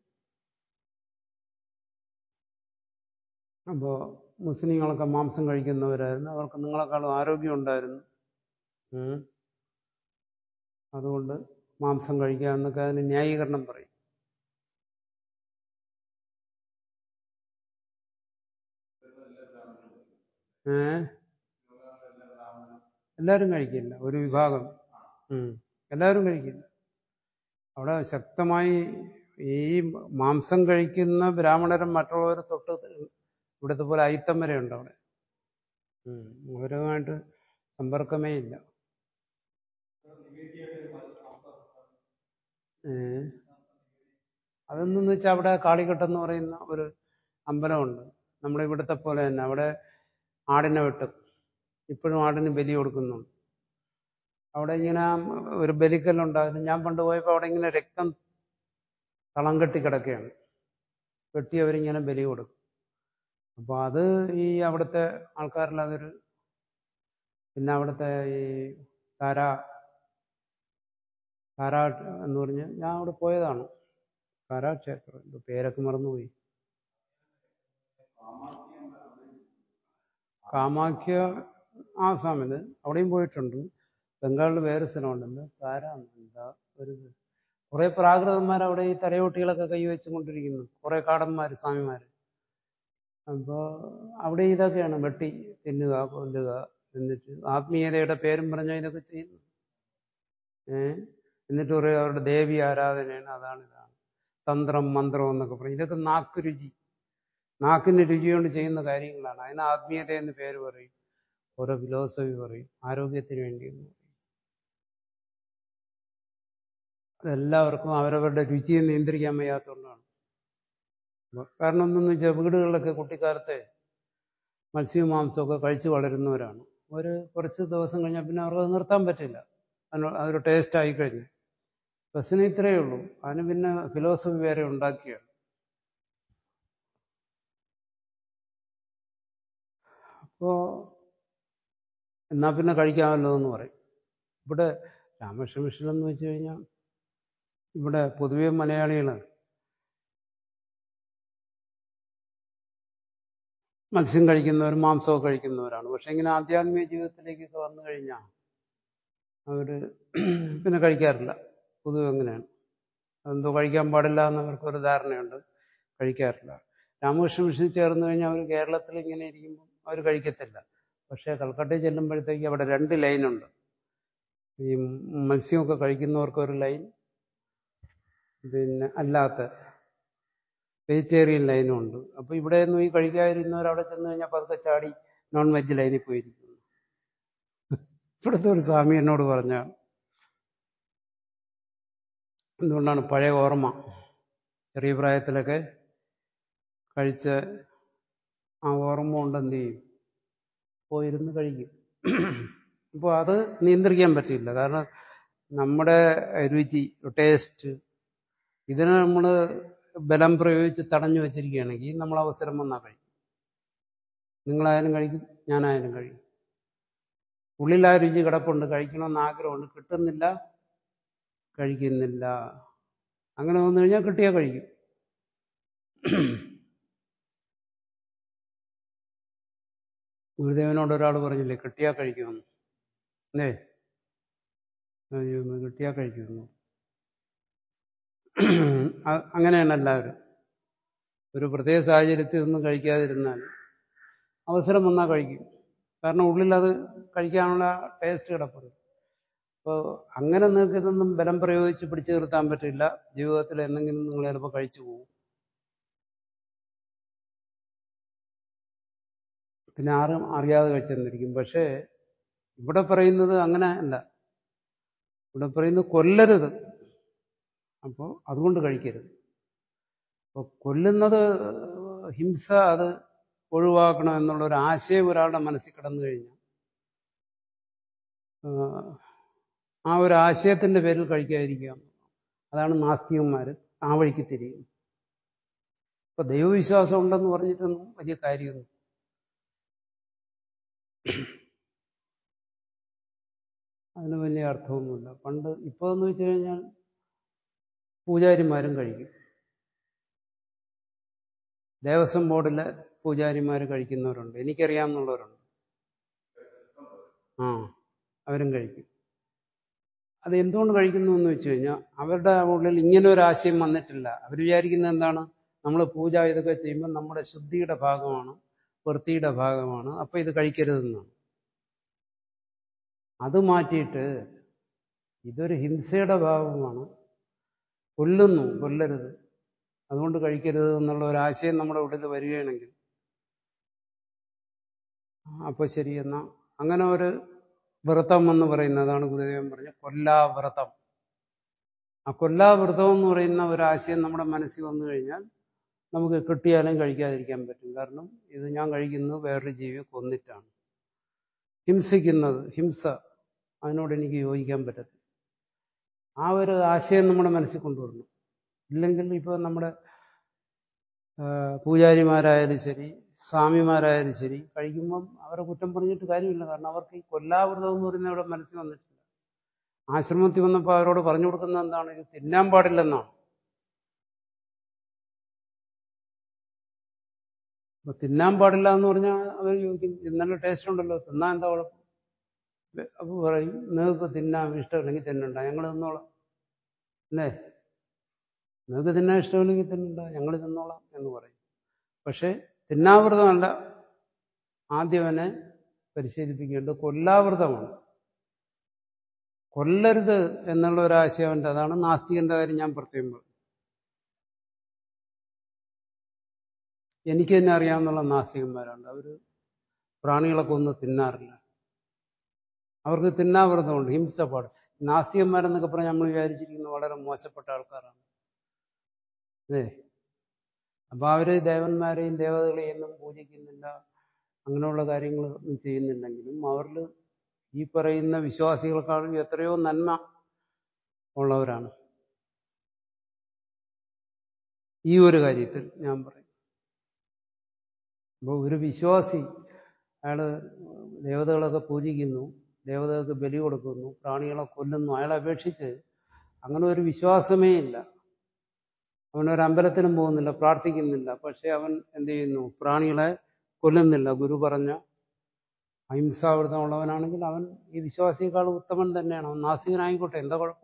അപ്പോൾ മുസ്ലിങ്ങളൊക്കെ മാംസം കഴിക്കുന്നവരായിരുന്നു അവർക്ക് നിങ്ങളെക്കാളും ആരോഗ്യം ഉണ്ടായിരുന്നു അതുകൊണ്ട് മാംസം കഴിക്കുക എന്നൊക്കെ അതിന് ന്യായീകരണം പറയും ഏ എല്ലാവരും കഴിക്കില്ല ഒരു വിഭാഗം എല്ലാവരും കഴിക്കില്ല അവിടെ ശക്തമായി ഈ മാംസം കഴിക്കുന്ന ബ്രാഹ്മണരും മറ്റുള്ളവരെ തൊട്ട് ഇവിടുത്തെ പോലെ അയിത്തം വരെ ഉണ്ട് അവിടെ അവരുമായിട്ട് സമ്പർക്കമേ ഇല്ല അതെന്നു വെച്ചാൽ അവിടെ കാളിക്കട്ടെന്ന് പറയുന്ന ഒരു അമ്പലമുണ്ട് നമ്മുടെ ഇവിടുത്തെ പോലെ തന്നെ അവിടെ ആടിനെ വെട്ടും ഇപ്പോഴും ആടിന് ബലി കൊടുക്കുന്നുണ്ട് അവിടെ ഇങ്ങനെ ഒരു ബലിക്കല്ലുണ്ടായിരുന്നു ഞാൻ പണ്ട് പോയപ്പോൾ അവിടെ ഇങ്ങനെ രക്തം തളം കെട്ടി കിടക്കുകയാണ് വെട്ടി അവരിങ്ങനെ ബലി കൊടുക്കും അപ്പോൾ അത് ഈ അവിടുത്തെ ആൾക്കാരിൽ അതൊരു പിന്നെ അവിടുത്തെ ഈ താര താരാ എന്ന് പറഞ്ഞ് ഞാൻ അവിടെ പോയതാണ് താരാക്ഷേത്രം എന്തോ പേരൊക്കെ മറന്നുപോയി കാമാഖ്യ ആസാമിൽ അവിടെയും പോയിട്ടുണ്ട് ബംഗാളിൽ വേറെ സ്ഥലമുണ്ടല്ലോ താര എന്താ ഒരു കുറെ പ്രാകൃതന്മാർ അവിടെ ഈ തലയോട്ടികളൊക്കെ കൈവച്ചുകൊണ്ടിരിക്കുന്നു കുറെ കാടന്മാർ സ്വാമിമാർ അപ്പോൾ അവിടെ ഇതൊക്കെയാണ് വെട്ടി തിന്നുക കൊല്ലുക എന്നിട്ട് ആത്മീയതയുടെ പേരും പറഞ്ഞാൽ ഇതൊക്കെ ചെയ്യുന്നു ഏഹ് എന്നിട്ട് പറയും അവരുടെ ദേവി ആരാധനയാണ് അതാണ് ഇതാണ് തന്ത്രം മന്ത്രം എന്നൊക്കെ പറയും ഇതൊക്കെ നാക്ക് രുചി നാക്കിന് രുചി കൊണ്ട് ചെയ്യുന്ന കാര്യങ്ങളാണ് അതിന് ആത്മീയത എന്ന് പേര് പറയും ഓരോ ഫിലോസഫി പറയും ആരോഗ്യത്തിന് വേണ്ടി എന്ന് പറയും അതെല്ലാവർക്കും അവരവരുടെ രുചിയെ നിയന്ത്രിക്കാൻ വയ്യാത്തതുകൊണ്ടാണ് കാരണം എന്തെന്ന് വെച്ചാൽ വീടുകളിലൊക്കെ കുട്ടിക്കാലത്തെ മത്സ്യവും മാംസമൊക്കെ കഴിച്ച് വളരുന്നവരാണ് ഒരു കുറച്ച് ദിവസം കഴിഞ്ഞാൽ പിന്നെ അവർക്ക് നിർത്താൻ പറ്റില്ല അതൊരു ടേസ്റ്റ് ആയി കഴിഞ്ഞു ബസ്സിന് ഇത്രയേ ഉള്ളൂ അതിന് പിന്നെ ഫിലോസഫി വേറെ ഉണ്ടാക്കിയാണ് അപ്പോൾ എന്നാ പിന്നെ കഴിക്കാമല്ലോ എന്ന് പറയും ഇവിടെ രാമകൃഷ്ണ മിഷൻ എന്ന് വെച്ച് കഴിഞ്ഞാൽ ഇവിടെ പൊതുവെ മലയാളികൾ മത്സ്യം കഴിക്കുന്നവർ മാംസമൊക്കെ കഴിക്കുന്നവരാണ് പക്ഷെ ഇങ്ങനെ ആധ്യാത്മിക ജീവിതത്തിലേക്കൊക്കെ വന്നു കഴിഞ്ഞാൽ അവര് പിന്നെ കഴിക്കാറില്ല പൊതുവെ അങ്ങനെയാണ് അതെന്തോ കഴിക്കാൻ പാടില്ല എന്നവർക്ക് ഒരു ധാരണയുണ്ട് കഴിക്കാറില്ല രാമകൃഷ്ണ മിഷൻ ചേർന്ന് കഴിഞ്ഞാൽ അവർ കേരളത്തിൽ ഇങ്ങനെ ഇരിക്കുമ്പോൾ അവർ കഴിക്കത്തില്ല പക്ഷേ കൽക്കട്ടയിൽ ചെല്ലുമ്പോഴത്തേക്ക് അവിടെ രണ്ട് ലൈനുണ്ട് ഈ മത്സ്യമൊക്കെ കഴിക്കുന്നവർക്ക് ഒരു ലൈൻ പിന്നെ അല്ലാത്ത വെജിറ്റേറിയൻ ലൈനും ഉണ്ട് അപ്പോൾ ഇവിടെ ഒന്നും ഈ കഴിക്കാതിരുന്നവർ അവിടെ ചെന്ന് കഴിഞ്ഞാൽ പതുക്കെ ചാടി നോൺ വെജ് ലൈനിൽ പോയിരിക്കുന്നു ഇവിടുത്തെ ഒരു സ്വാമി എന്നോട് പറഞ്ഞ എന്തുകൊണ്ടാണ് പഴയ ഓർമ്മ ചെറിയ പ്രായത്തിലൊക്കെ കഴിച്ച ആ ഓർമ്മ കൊണ്ട് എന്ത് ചെയ്യും പോയിരുന്ന് കഴിക്കും അപ്പോൾ അത് നിയന്ത്രിക്കാൻ പറ്റില്ല കാരണം നമ്മുടെ രുചി ടേസ്റ്റ് ഇതിനെ നമ്മൾ ബലം പ്രയോഗിച്ച് തടഞ്ഞു വെച്ചിരിക്കുകയാണെങ്കിൽ നമ്മൾ അവസരം വന്നാൽ കഴിക്കും നിങ്ങളായാലും കഴിക്കും ഞാനായാലും കഴിക്കും ഉള്ളിൽ ആ രുചി കിടപ്പുണ്ട് കഴിക്കണമെന്ന് ആഗ്രഹമുണ്ട് കിട്ടുന്നില്ല കഴിക്കുന്നില്ല അങ്ങനെ വന്നു കഴിഞ്ഞാൽ കിട്ടിയാൽ കഴിക്കും ഗുരുദേവനോട് ഒരാൾ പറഞ്ഞില്ലേ കിട്ടിയാൽ കഴിക്കുമെന്ന് അല്ലേ കിട്ടിയാൽ കഴിക്കുമെന്ന് അങ്ങനെയാണ് എല്ലാവരും ഒരു പ്രത്യേക സാഹചര്യത്തിൽ ഒന്നും കഴിക്കാതിരുന്നാൽ അവസരം വന്നാൽ കഴിക്കും കാരണം ഉള്ളിൽ അത് കഴിക്കാനുള്ള ടേസ്റ്റ് കിടപ്പുണ്ട് അപ്പോൾ അങ്ങനെ നിങ്ങൾക്ക് ഇതൊന്നും ബലം പ്രയോഗിച്ച് പിടിച്ചു നിർത്താൻ പറ്റില്ല ജീവിതത്തിൽ എന്തെങ്കിലും നിങ്ങൾ ചിലപ്പോൾ കഴിച്ചു പോകും പിന്നെ ആരും അറിയാതെ കഴിച്ചെന്നിരിക്കും പക്ഷേ ഇവിടെ പറയുന്നത് അങ്ങനെ അല്ല ഇവിടെ പറയുന്നത് കൊല്ലരുത് അപ്പോൾ അതുകൊണ്ട് കഴിക്കരുത് അപ്പോൾ കൊല്ലുന്നത് ഹിംസ അത് ഒഴിവാക്കണം എന്നുള്ള ഒരു ആശയം ഒരാളുടെ മനസ്സിൽ കിടന്നു കഴിഞ്ഞാൽ ആ ഒരു ആശയത്തിന്റെ പേരിൽ കഴിക്കാതിരിക്കുക അതാണ് നാസ്തികന്മാർ ആ വഴിക്ക് തിരിയും ഇപ്പൊ ദൈവവിശ്വാസം ഉണ്ടെന്ന് പറഞ്ഞിട്ടൊന്നും വലിയ കാര്യമൊന്നും അതിന് വലിയ അർത്ഥമൊന്നുമില്ല പണ്ട് ഇപ്പോൾ എന്ന് വെച്ച് കഴിഞ്ഞാൽ പൂജാരിമാരും കഴിക്കും ദേവസ്വം ബോർഡിലെ പൂജാരിമാർ കഴിക്കുന്നവരുണ്ട് എനിക്കറിയാമെന്നുള്ളവരുണ്ട് ആ അവരും കഴിക്കും അത് എന്തുകൊണ്ട് കഴിക്കുന്നു എന്ന് വെച്ച് കഴിഞ്ഞാൽ അവരുടെ ഉള്ളിൽ ഇങ്ങനെ ഒരു ആശയം വന്നിട്ടില്ല അവർ വിചാരിക്കുന്നത് എന്താണ് നമ്മൾ പൂജ ഇതൊക്കെ ചെയ്യുമ്പോൾ നമ്മുടെ ശുദ്ധിയുടെ ഭാഗമാണ് വൃത്തിയുടെ ഭാഗമാണ് അപ്പൊ ഇത് കഴിക്കരുതെന്നാണ് അത് മാറ്റിയിട്ട് ഇതൊരു ഹിംസയുടെ ഭാഗമാണ് കൊല്ലുന്നു കൊല്ലരുത് അതുകൊണ്ട് കഴിക്കരുത് എന്നുള്ള ഒരു ആശയം നമ്മുടെ ഉള്ളിൽ വരികയാണെങ്കിൽ അപ്പൊ ശരി എന്നാ അങ്ങനെ ഒരു വ്രതം എന്ന് പറയുന്നത് അതാണ് ഗുരുദേവൻ പറഞ്ഞ കൊല്ലാവ്രതം ആ കൊല്ലാവ്രതം എന്ന് പറയുന്ന ഒരു ആശയം നമ്മുടെ മനസ്സിൽ വന്നു കഴിഞ്ഞാൽ നമുക്ക് കിട്ടിയാലും കഴിക്കാതിരിക്കാൻ പറ്റും കാരണം ഇത് ഞാൻ കഴിക്കുന്നത് വേറൊരു ജീവിയെ കൊന്നിട്ടാണ് ഹിംസിക്കുന്നത് ഹിംസ അതിനോട് എനിക്ക് യോജിക്കാൻ പറ്റത്തില്ല ആ ഒരു ആശയം നമ്മുടെ മനസ്സിൽ കൊണ്ടുവരണം ഇല്ലെങ്കിൽ ഇപ്പോൾ നമ്മുടെ പൂജാരിമാരായാലും ശരി സ്വാമിമാരായാലും ശരി കഴിക്കുമ്പം അവരെ കുറ്റം പറഞ്ഞിട്ട് കാര്യമില്ല കാരണം അവർക്ക് ഈ കൊല്ലാവൃതം എന്ന് പറയുന്നത് അവിടെ മനസ്സിൽ വന്നിട്ടില്ല ആശ്രമത്തിൽ വന്നപ്പോൾ അവരോട് പറഞ്ഞു കൊടുക്കുന്നത് എന്താണ് ഇത് തിന്നാൻ പാടില്ലെന്നാണ് അപ്പൊ തിന്നാൻ പാടില്ല എന്ന് പറഞ്ഞാൽ അവർ ചോദിക്കും ഇത് നല്ല ടേസ്റ്റ് ഉണ്ടല്ലോ തിന്നാൻ എന്താ കുഴപ്പം അപ്പൊ പറയും നിങ്ങൾക്ക് തിന്നാൻ ഇഷ്ടമില്ലെങ്കിൽ തിന്നണ്ട ഞങ്ങൾ തിന്നോളാം അല്ലേ നിങ്ങൾക്ക് തിന്നാൻ ഇഷ്ടമില്ലെങ്കിൽ തിന്നണ്ട ഞങ്ങൾ തിന്നോളാം എന്ന് പറയും പക്ഷെ തിന്നാവൃതമല്ല ആദ്യം അവനെ പരിശീലിപ്പിക്കേണ്ടത് കൊല്ലാവൃതമാണ് കൊല്ലരുത് എന്നുള്ള ഒരു ആശയം അവൻ്റെ അതാണ് നാസ്തികന്റെ കാര്യം ഞാൻ പ്രത്യേകം പറഞ്ഞു എനിക്ക് തന്നെ അറിയാവുന്ന നാസ്തികന്മാരുണ്ട് അവർ പ്രാണികളെ കൊന്ന് തിന്നാറില്ല അവർക്ക് തിന്നാവൃതമുണ്ട് ഹിംസപ്പാട് നാസ്തികന്മാരെന്നൊക്കെ പറഞ്ഞാൽ നമ്മൾ വിചാരിച്ചിരിക്കുന്ന വളരെ മോശപ്പെട്ട ആൾക്കാരാണ് അല്ലേ അപ്പൊ അവര് ദേവന്മാരെയും ദേവതകളെയും ഒന്നും പൂജിക്കുന്നില്ല അങ്ങനെയുള്ള കാര്യങ്ങൾ ഒന്നും ചെയ്യുന്നില്ലെങ്കിലും അവരിൽ ഈ പറയുന്ന വിശ്വാസികൾക്കാളും എത്രയോ നന്മ ഉള്ളവരാണ് ഈ ഒരു കാര്യത്തിൽ ഞാൻ പറയും അപ്പോൾ ഒരു വിശ്വാസി അയാള് ദേവതകളൊക്കെ പൂജിക്കുന്നു ദേവതകൾക്ക് ബലി കൊടുക്കുന്നു പ്രാണികളെ കൊല്ലുന്നു അയാളെ അപേക്ഷിച്ച് അങ്ങനെ ഒരു വിശ്വാസമേ ഇല്ല അവനൊരു അമ്പലത്തിനും പോകുന്നില്ല പ്രാർത്ഥിക്കുന്നില്ല പക്ഷെ അവൻ എന്ത് ചെയ്യുന്നു പ്രാണികളെ കൊല്ലുന്നില്ല ഗുരു പറഞ്ഞ അഹിംസാവൃതമുള്ളവനാണെങ്കിൽ അവൻ ഈ വിശ്വാസിയേക്കാൾ ഉത്തമൻ തന്നെയാണ് അവൻ നാസ്തികനായിക്കോട്ടെ എന്താ കുഴപ്പം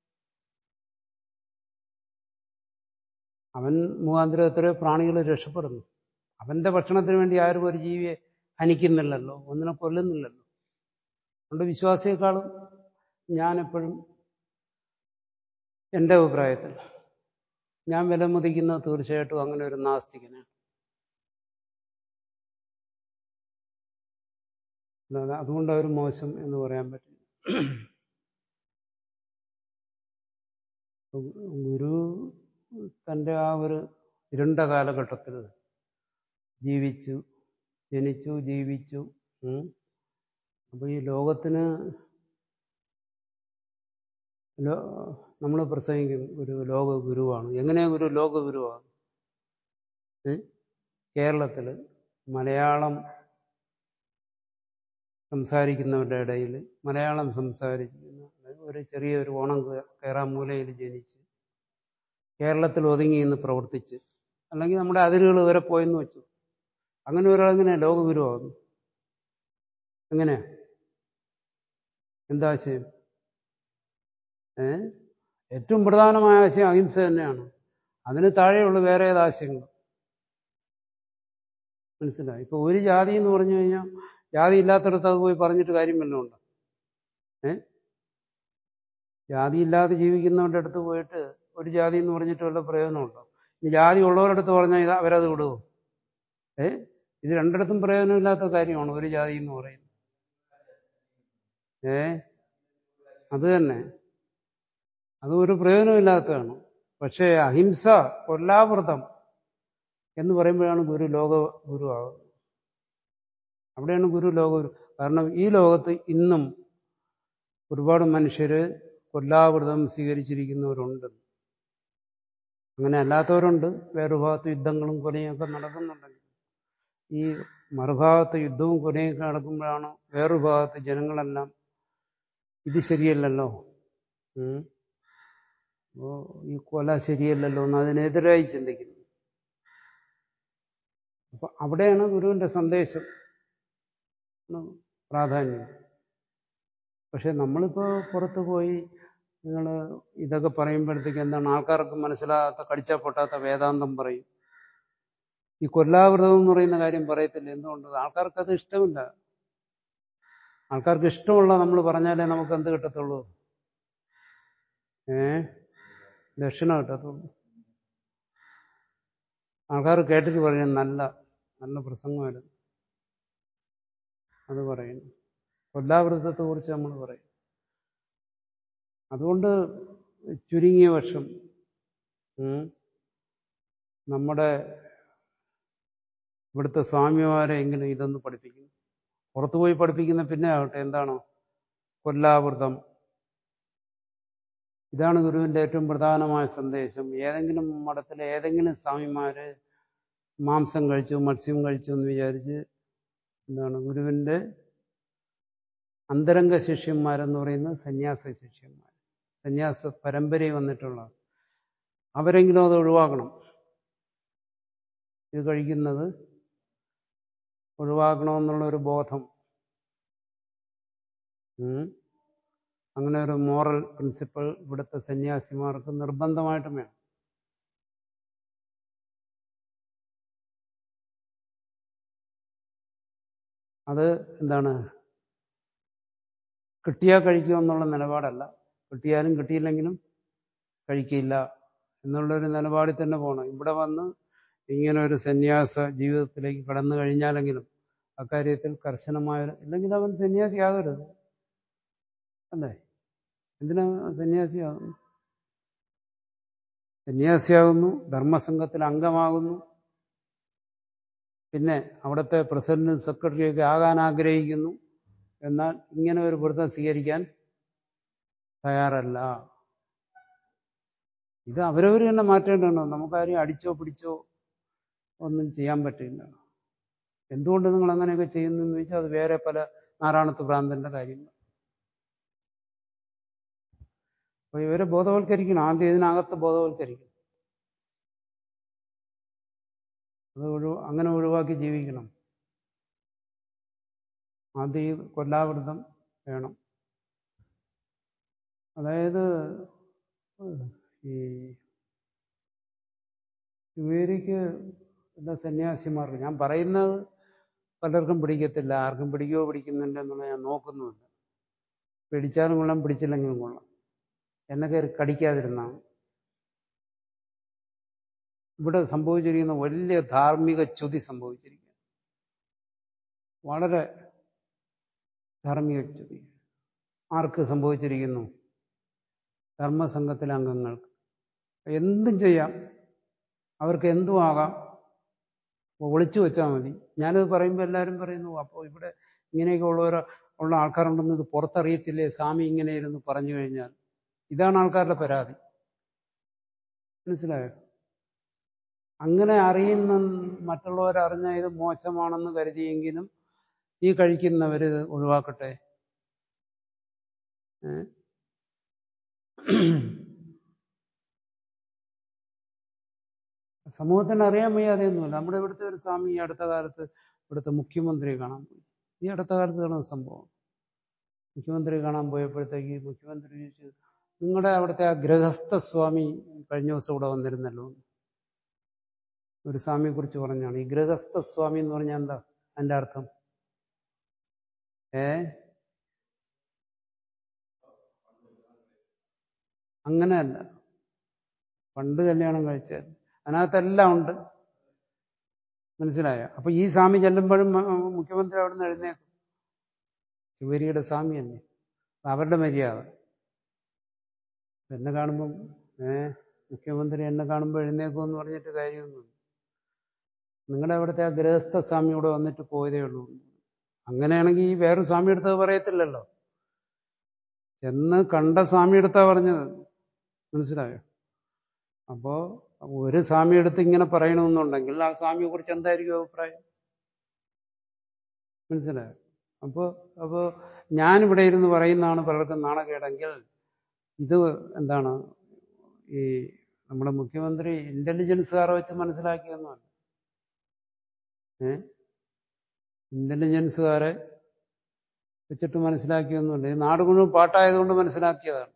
അവൻ മുഖാന്തരം എത്രയോ പ്രാണികൾ രക്ഷപ്പെടുന്നു അവന്റെ ഭക്ഷണത്തിന് വേണ്ടി ആരും ഒരു ജീവിയെ ഹനിക്കുന്നില്ലല്ലോ ഒന്നിനെ കൊല്ലുന്നില്ലല്ലോ അതുകൊണ്ട് വിശ്വാസിയെക്കാളും ഞാൻ എപ്പോഴും എൻ്റെ അഭിപ്രായത്തിൽ ഞാൻ വിലമതിക്കുന്നത് തീർച്ചയായിട്ടും അങ്ങനെ ഒരു നാസ്തികനാണ് അല്ലാതെ അതുകൊണ്ട് അവർ മോശം എന്ന് പറയാൻ പറ്റില്ല ഗുരു തൻ്റെ ആ ഒരു ഇരുണ്ട കാലഘട്ടത്തിൽ ജീവിച്ചു ജനിച്ചു ജീവിച്ചു അപ്പോൾ ഈ ലോകത്തിന് നമ്മൾ പ്രസംഗിക്കും ഒരു ലോക ഗുരുവാണ് എങ്ങനെയാ ഗുരു ലോക ഗുരുവാണ് കേരളത്തിൽ മലയാളം സംസാരിക്കുന്നവരുടെ ഇടയിൽ മലയാളം സംസാരിക്കുന്ന ഒരു ചെറിയൊരു ഓണം കയറാമൂലയിൽ ജനിച്ച് കേരളത്തിൽ ഒതുങ്ങി നിന്ന് പ്രവർത്തിച്ച് അല്ലെങ്കിൽ നമ്മുടെ അതിരുകൾ വരെ പോയെന്ന് വെച്ചു അങ്ങനെ ഒരാളെങ്ങനെ ലോകഗുരുവാകുന്നു എങ്ങനെയാ എന്താശയം ഏ ഏറ്റവും പ്രധാനമായ ആശയം അഹിംസ തന്നെയാണ് അതിന് താഴെയുള്ള വേറെ ഏത് ആശയങ്ങൾ മനസ്സിലായി ഇപ്പൊ ഒരു ജാതി എന്ന് പറഞ്ഞു കഴിഞ്ഞാൽ ജാതി ഇല്ലാത്തടത്ത് അത് പോയി പറഞ്ഞിട്ട് കാര്യം വല്ലതും ഉണ്ടോ ഏ ജാതി ഇല്ലാതെ ജീവിക്കുന്നവരുടെ അടുത്ത് പോയിട്ട് ഒരു ജാതി എന്ന് പറഞ്ഞിട്ട് വല്ല പ്രയോജനമുണ്ടോ ഇനി ജാതി ഉള്ളവരുടെ അടുത്ത് പറഞ്ഞാൽ ഇത് അവരത് വിടുമോ ഏ ഇത് രണ്ടിടത്തും പ്രയോജനമില്ലാത്ത കാര്യമാണ് ഒരു ജാതി എന്ന് പറയുന്നത് ഏ അത് തന്നെ അത് ഒരു പ്രയോജനമില്ലാത്തതാണ് പക്ഷേ അഹിംസ കൊല്ലാവൃതം എന്ന് പറയുമ്പോഴാണ് ഗുരു ലോക ഗുരു ആകുന്നത് അവിടെയാണ് ഗുരു ലോക ഗുരു കാരണം ഈ ലോകത്ത് ഇന്നും ഒരുപാട് മനുഷ്യര് കൊല്ലാവൃതം സ്വീകരിച്ചിരിക്കുന്നവരുണ്ട് അങ്ങനെ അല്ലാത്തവരുണ്ട് വേറൊരു ഭാഗത്ത് യുദ്ധങ്ങളും കൊലയും ഒക്കെ നടക്കുന്നുണ്ടെങ്കിൽ ഈ മറുഭാഗത്ത് യുദ്ധവും കൊലയൊക്കെ നടക്കുമ്പോഴാണ് വേറൊരു ഭാഗത്ത് ജനങ്ങളെല്ലാം ഇത് ശരിയല്ലല്ലോ അപ്പോ ഈ കൊല ശരിയല്ലല്ലോ എന്ന് അതിനെതിരായി ചിന്തിക്കുന്നു അപ്പൊ അവിടെയാണ് ഗുരുവിന്റെ സന്ദേശം പ്രാധാന്യം പക്ഷെ നമ്മളിപ്പോ പുറത്തു പോയി നിങ്ങൾ ഇതൊക്കെ പറയുമ്പോഴത്തേക്ക് എന്താണ് ആൾക്കാർക്ക് മനസ്സിലാകാത്ത കടിച്ചാൽ പൊട്ടാത്ത വേദാന്തം പറയും ഈ കൊല്ലാവൃതം എന്ന് പറയുന്ന കാര്യം പറയത്തില്ല എന്തുകൊണ്ട് ആൾക്കാർക്ക് അത് ഇഷ്ടമില്ല ആൾക്കാർക്ക് ഇഷ്ടമുള്ള നമ്മൾ പറഞ്ഞാലേ നമുക്ക് എന്ത് കിട്ടത്തുള്ളൂ ഏ ദക്ഷിണ കിട്ടത്തുള്ളൂ ആൾക്കാർ കേട്ടിട്ട് പറയും നല്ല നല്ല പ്രസംഗമായിരുന്നു അത് പറയുന്നു കൊല്ലാവൃതത്തെ കുറിച്ച് നമ്മൾ പറയും അതുകൊണ്ട് ചുരുങ്ങിയ വർഷം നമ്മുടെ ഇവിടുത്തെ സ്വാമിമാരെ എങ്കിലും ഇതൊന്ന് പഠിപ്പിക്കുന്നു പുറത്തുപോയി പഠിപ്പിക്കുന്ന പിന്നെ ആവട്ടെ എന്താണ് കൊല്ലാവൃതം ഇതാണ് ഗുരുവിന്റെ ഏറ്റവും പ്രധാനമായ സന്ദേശം ഏതെങ്കിലും മഠത്തിലെ ഏതെങ്കിലും സ്വാമിമാര് മാംസം കഴിച്ചു മത്സ്യം കഴിച്ചു എന്ന് വിചാരിച്ച് എന്താണ് ഗുരുവിന്റെ അന്തരംഗ ശിഷ്യന്മാരെന്ന് പറയുന്നത് സന്യാസ ശിഷ്യന്മാർ സന്യാസ പരമ്പരയിൽ വന്നിട്ടുള്ള അവരെങ്കിലും അത് ഒഴിവാക്കണം ഇത് കഴിക്കുന്നത് ഒഴിവാക്കണമെന്നുള്ള ഒരു ബോധം അങ്ങനെ ഒരു മോറൽ പ്രിൻസിപ്പൾ ഇവിടുത്തെ സന്യാസിമാർക്ക് നിർബന്ധമായിട്ടും വേണം അത് എന്താണ് കിട്ടിയാൽ കഴിക്കുക എന്നുള്ള നിലപാടല്ല കിട്ടിയാലും കിട്ടിയില്ലെങ്കിലും കഴിക്കില്ല എന്നുള്ളൊരു നിലപാടിൽ തന്നെ പോകണം ഇവിടെ വന്ന് ഇങ്ങനെ ഒരു സന്യാസ ജീവിതത്തിലേക്ക് കടന്നു കഴിഞ്ഞാലെങ്കിലും അക്കാര്യത്തിൽ കർശനമായ ഇല്ലെങ്കിൽ അവൻ സന്യാസിയാകരുത് അല്ലേ എന്തിനാ സന്യാസിയാകുന്നു സന്യാസിയാകുന്നു ധർമ്മസംഘത്തിൽ അംഗമാകുന്നു പിന്നെ അവിടുത്തെ പ്രസിഡന്റും സെക്രട്ടറിയൊക്കെ ആകാൻ ആഗ്രഹിക്കുന്നു എന്നാൽ ഇങ്ങനെ ഒരു വ്രതം സ്വീകരിക്കാൻ തയ്യാറല്ല ഇത് അവരവർ തന്നെ മാറ്റേണ്ടതാണ് നമുക്കാരും അടിച്ചോ പിടിച്ചോ ഒന്നും ചെയ്യാൻ പറ്റില്ല എന്തുകൊണ്ട് നിങ്ങൾ അങ്ങനെയൊക്കെ ചെയ്യുന്നു എന്ന് ചോദിച്ചാൽ അത് വേറെ പല നാരായണത്ത് ഭ്രാന്തന്റെ കാര്യങ്ങൾ അപ്പൊ ഇവരെ ബോധവൽക്കരിക്കണം ആദ്യം ഇതിനകത്ത് ബോധവൽക്കരിക്കണം അത് ഒഴിവ് അങ്ങനെ ഒഴിവാക്കി ജീവിക്കണം അത് ഈ കൊല്ലാവൃതം വേണം അതായത് ഈ ശിവേരിക്ക് എല്ലാ സന്യാസിമാർക്ക് ഞാൻ പറയുന്നത് പലർക്കും പിടിക്കത്തില്ല ആർക്കും പിടിക്കുകയോ പിടിക്കുന്നുണ്ട് എന്നുള്ള ഞാൻ നോക്കുന്നുമില്ല പിടിച്ചാലും കൊള്ളാം പിടിച്ചില്ലെങ്കിലും കൊള്ളാം എന്നെ കയറി കടിക്കാതിരുന്നാണ് ഇവിടെ സംഭവിച്ചിരിക്കുന്ന വലിയ ധാർമ്മിക ച്യുതി സംഭവിച്ചിരിക്കുക വളരെ ധാർമ്മിക ച്യുതി ആർക്ക് സംഭവിച്ചിരിക്കുന്നു ധർമ്മസംഘത്തിലെ അംഗങ്ങൾക്ക് എന്തും ചെയ്യാം അവർക്ക് എന്തും ആകാം ഒളിച്ചു വെച്ചാൽ മതി ഞാനിത് പറയുമ്പോൾ എല്ലാവരും പറയുന്നു അപ്പോൾ ഇവിടെ ഇങ്ങനെയൊക്കെ ഉള്ളവരോ ഉള്ള ആൾക്കാരുണ്ടെന്ന് ഇത് പുറത്തറിയത്തില്ലേ സ്വാമി ഇങ്ങനെ ഇരുന്ന് പറഞ്ഞു കഴിഞ്ഞാൽ ഇതാണ് ആൾക്കാരുടെ പരാതി മനസ്സിലായോ അങ്ങനെ അറിയുന്ന മറ്റുള്ളവർ അറിഞ്ഞ ഇത് മോശമാണെന്ന് കരുതിയെങ്കിലും ഈ കഴിക്കുന്നവര് ഇത് ഒഴിവാക്കട്ടെ സമൂഹത്തിന് അറിയാൻ വയ്യാതെയൊന്നുമില്ല നമ്മുടെ ഇവിടുത്തെ ഒരു സ്വാമി ഈ അടുത്ത കാലത്ത് ഇവിടുത്തെ മുഖ്യമന്ത്രിയെ കാണാൻ പോയി ഈ അടുത്ത കാലത്ത് നടന്ന സംഭവം മുഖ്യമന്ത്രി കാണാൻ പോയപ്പോഴത്തേക്ക് മുഖ്യമന്ത്രി ചോദിച്ചു നിങ്ങളുടെ അവിടുത്തെ ആ ഗൃഹസ്ഥ സ്വാമി കഴിഞ്ഞ ദിവസം ഇവിടെ വന്നിരുന്നല്ലോ ഒരു സ്വാമിയെ കുറിച്ച് പറഞ്ഞാണ് ഈ ഗൃഹസ്ഥ സ്വാമി എന്ന് പറഞ്ഞാൽ എന്താ അതിന്റെ അർത്ഥം ഏ അങ്ങനെയല്ല പണ്ട് കല്യാണം കഴിച്ചാൽ അതിനകത്തെല്ലാം ഉണ്ട് മനസ്സിലായോ അപ്പൊ ഈ സ്വാമി ചെല്ലുമ്പോഴും മുഖ്യമന്ത്രി അവിടെ നിന്ന് എഴുന്നേക്കും ശിവരിയുടെ സ്വാമി തന്നെ അവരുടെ മര്യാദ എന്നെ കാണുമ്പം ഏ മുഖ്യമന്ത്രി എന്നെ കാണുമ്പോൾ എഴുന്നേക്കും എന്ന് പറഞ്ഞിട്ട് കാര്യമൊന്നുമില്ല നിങ്ങളുടെ അവിടുത്തെ ആ ഗൃഹസ്ഥ സ്വാമി ഇവിടെ വന്നിട്ട് പോയതേ ഉള്ളൂ അങ്ങനെയാണെങ്കിൽ ഈ വേറൊരു സ്വാമി എടുത്തത് പറയത്തില്ലല്ലോ എന്ന് കണ്ട സ്വാമി എടുത്താ പറഞ്ഞത് മനസ്സിലായോ അപ്പോ ഒരു സ്വാമി എടുത്ത് ഇങ്ങനെ പറയണമെന്നുണ്ടെങ്കിൽ ആ സ്വാമിയെ കുറിച്ച് എന്തായിരിക്കും അഭിപ്രായം മനസ്സിലായോ അപ്പോ അപ്പോ ഞാനിവിടെ ഇരുന്ന് പറയുന്നതാണ് പലർക്കും നാണക്കേടെങ്കിൽ ഇത് എന്താണ് ഈ നമ്മുടെ മുഖ്യമന്ത്രി ഇന്റലിജൻസുകാരെ വെച്ച് മനസ്സിലാക്കിയൊന്നുമല്ല ഏ ഇന്റലിജൻസുകാരെ വെച്ചിട്ട് മനസ്സിലാക്കിയൊന്നുമില്ല ഈ നാട് മുഴുവൻ പാട്ടായതുകൊണ്ട് മനസ്സിലാക്കിയതാണ്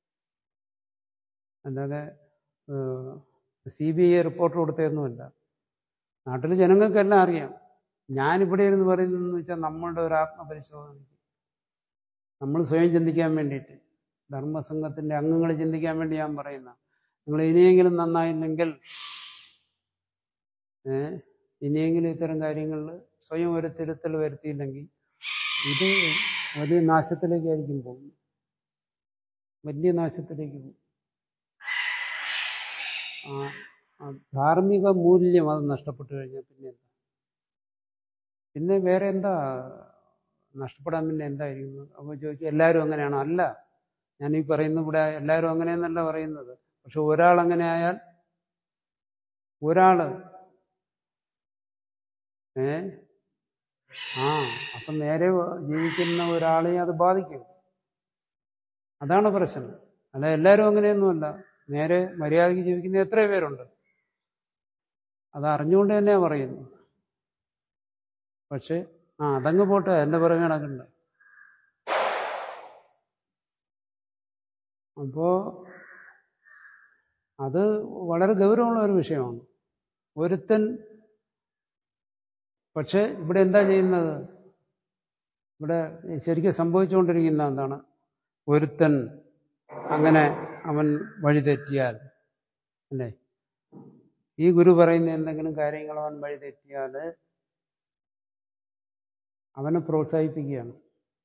അല്ലാതെ സി ബി ഐ റിപ്പോർട്ട് കൊടുത്തതൊന്നുമല്ല നാട്ടിൽ ജനങ്ങൾക്കെല്ലാം അറിയാം ഞാനിവിടെ ഇരുന്ന് പറയുന്നതെന്ന് വെച്ചാൽ നമ്മളുടെ ഒരു ആത്മപരിശോധന നമ്മൾ സ്വയം ചിന്തിക്കാൻ വേണ്ടിയിട്ട് ധർമ്മസംഘത്തിന്റെ അംഗങ്ങൾ ചിന്തിക്കാൻ വേണ്ടി ഞാൻ പറയുന്ന നിങ്ങൾ ഇനിയെങ്കിലും നന്നായില്ലെങ്കിൽ ഏ ഇനിയെങ്കിലും ഇത്തരം കാര്യങ്ങളിൽ സ്വയം ഒരു തിരുത്തൽ വരുത്തിയില്ലെങ്കിൽ ഇത് വലിയ നാശത്തിലേക്കായിരിക്കും പോകുന്നത് വലിയ നാശത്തിലേക്ക് പോകും ആ ധാർമ്മിക മൂല്യം അത് നഷ്ടപ്പെട്ടു കഴിഞ്ഞാൽ പിന്നെ എന്താ പിന്നെ വേറെ എന്താ നഷ്ടപ്പെടാൻ പിന്നെ എന്തായിരിക്കും അപ്പോൾ ചോദിക്കും എല്ലാവരും അങ്ങനെയാണോ അല്ല ഞാൻ ഈ പറയുന്ന ഇവിടെ എല്ലാവരും അങ്ങനെയെന്നല്ല പറയുന്നത് പക്ഷെ ഒരാൾ അങ്ങനെ ആയാൽ ഒരാള് ഏ ആ അപ്പം നേരെ ജീവിക്കുന്ന ഒരാളെ അത് ബാധിക്കും അതാണ് പ്രശ്നം അല്ല എല്ലാവരും അങ്ങനെയൊന്നുമല്ല നേരെ മര്യാദയ്ക്ക് ജീവിക്കുന്ന എത്രയോ പേരുണ്ട് അത് അറിഞ്ഞുകൊണ്ട് തന്നെയാ പറയുന്നു പക്ഷെ ആ അതങ്ങ് പോട്ടെ എന്റെ പുറകെ നടക്കണ്ട അപ്പോ അത് വളരെ ഗൗരവമുള്ള ഒരു വിഷയമാണ് ഒരുത്തൻ പക്ഷെ ഇവിടെ എന്താ ചെയ്യുന്നത് ഇവിടെ ശരിക്കും സംഭവിച്ചുകൊണ്ടിരിക്കുന്ന എന്താണ് ഒരുത്തൻ അങ്ങനെ അവൻ വഴിതെറ്റിയാൽ അല്ലേ ഈ ഗുരു പറയുന്ന എന്തെങ്കിലും കാര്യങ്ങൾ അവൻ വഴിതെറ്റിയാൽ അവനെ പ്രോത്സാഹിപ്പിക്കുകയാണ്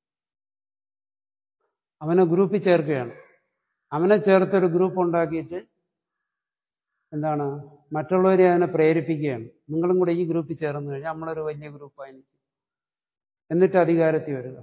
അവനെ ഗ്രൂപ്പിൽ ചേർക്കുകയാണ് അവനെ ചേർത്തൊരു ഗ്രൂപ്പ് ഉണ്ടാക്കിയിട്ട് എന്താണ് മറ്റുള്ളവരെ അതിനെ പ്രേരിപ്പിക്കുകയാണ് നിങ്ങളും കൂടെ ഈ ഗ്രൂപ്പിൽ ചേർന്ന് കഴിഞ്ഞാൽ നമ്മളൊരു വലിയ ഗ്രൂപ്പായിരിക്കും എന്നിട്ട് അധികാരത്തിൽ വരിക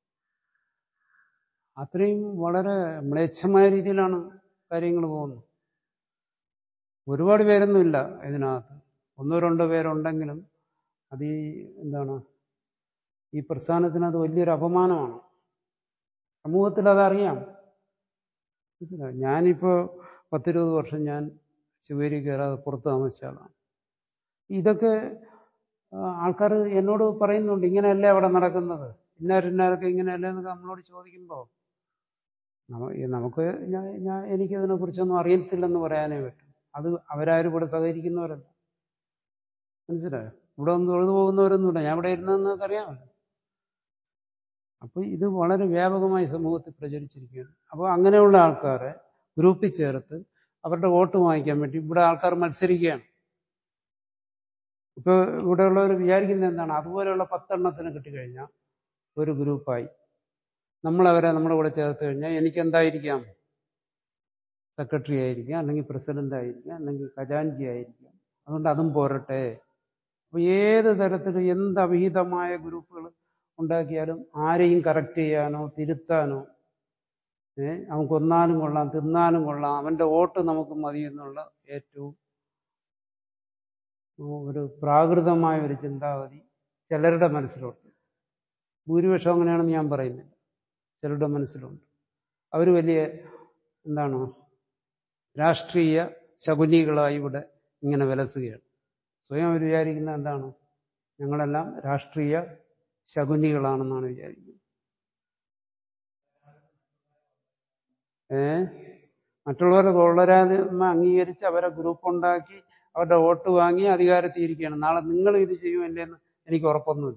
അത്രയും വളരെ മ്ലേച്ഛമായ രീതിയിലാണ് കാര്യങ്ങൾ പോകുന്നത് ഒരുപാട് പേരൊന്നുമില്ല ഇതിനകത്ത് ഒന്നോ രണ്ടോ പേരുണ്ടെങ്കിലും അത് ഈ എന്താണ് ഈ പ്രസ്ഥാനത്തിന് അത് വലിയൊരു അപമാനമാണ് സമൂഹത്തിൽ അതറിയാം ഞാനിപ്പോ പത്തിരുപത് വർഷം ഞാൻ ശിവേരി കയറാതെ പുറത്ത് താമസിച്ച ആളാണ് ഇതൊക്കെ ആൾക്കാർ എന്നോട് പറയുന്നുണ്ട് ഇങ്ങനെയല്ലേ അവിടെ നടക്കുന്നത് ഇന്നാരിന്നാരൊക്കെ ഇങ്ങനെയല്ലേ എന്നൊക്കെ നമ്മളോട് ചോദിക്കുമ്പോൾ നമുക്ക് ഞാൻ ഞാൻ എനിക്കതിനെ കുറിച്ചൊന്നും അറിയത്തില്ലെന്ന് പറയാനേ പറ്റും അത് അവരാരും ഇവിടെ സഹകരിക്കുന്നവരല്ല മനസ്സിലായോ ഇവിടെ ഒന്ന് തൊഴുതു പോകുന്നവരൊന്നുമില്ല ഞാൻ ഇവിടെ ഇരുന്നതെന്നൊക്കെ അറിയാമല്ലോ അപ്പോൾ ഇത് വളരെ വ്യാപകമായി സമൂഹത്തിൽ പ്രചരിച്ചിരിക്കുകയാണ് അപ്പോൾ അങ്ങനെയുള്ള ആൾക്കാരെ ഗ്രൂപ്പിൽ ചേർത്ത് അവരുടെ വോട്ട് വാങ്ങിക്കാൻ വേണ്ടി ഇവിടെ ആൾക്കാർ മത്സരിക്കുകയാണ് ഇപ്പോൾ ഇവിടെയുള്ളവർ വിചാരിക്കുന്നത് എന്താണ് അതുപോലെയുള്ള പത്തെണ്ണത്തിന് കിട്ടിക്കഴിഞ്ഞാൽ ഒരു ഗ്രൂപ്പായി നമ്മളവരെ നമ്മുടെ കൂടെ ചേർത്ത് കഴിഞ്ഞാൽ എനിക്ക് എന്തായിരിക്കാം സെക്രട്ടറി ആയിരിക്കാം അല്ലെങ്കിൽ പ്രസിഡന്റ് ആയിരിക്കാം അല്ലെങ്കിൽ ഖജാൻജി ആയിരിക്കാം അതുകൊണ്ട് അതും പോരട്ടെ അപ്പോൾ ഏത് തരത്തിൽ എന്ത് അവിഹിതമായ ഗ്രൂപ്പുകൾ ഉണ്ടാക്കിയാലും ആരെയും കറക്റ്റ് ചെയ്യാനോ തിരുത്താനോ ഏ അവൻ കൊന്നാലും കൊള്ളാം തിന്നാനും കൊള്ളാം അവൻ്റെ വോട്ട് നമുക്ക് മതി എന്നുള്ള ഏറ്റവും ഒരു പ്രാകൃതമായ ഒരു ചിന്താഗതി ചിലരുടെ മനസ്സിലുണ്ട് ഭൂരിപക്ഷം അങ്ങനെയാണെന്ന് ഞാൻ പറയുന്നില്ല ചിലരുടെ മനസ്സിലുണ്ട് അവർ വലിയ എന്താണ് രാഷ്ട്രീയ ശകുനികളായി ഇവിടെ ഇങ്ങനെ വിലസുകയാണ് സ്വയം അവർ വിചാരിക്കുന്നത് എന്താണ് ഞങ്ങളെല്ലാം രാഷ്ട്രീയ ശകുനികളാണെന്നാണ് വിചാരിക്കുന്നത് ഏ മറ്റുള്ളവരെ കൊള്ളരായ്മ അംഗീകരിച്ച് അവരെ ഗ്രൂപ്പ് ഉണ്ടാക്കി അവരുടെ വോട്ട് വാങ്ങി അധികാരത്തിൽ ഇരിക്കുകയാണ് നാളെ നിങ്ങൾ ഇത് ചെയ്യുമല്ലേ എന്ന് എനിക്ക് ഉറപ്പൊന്നുമില്ല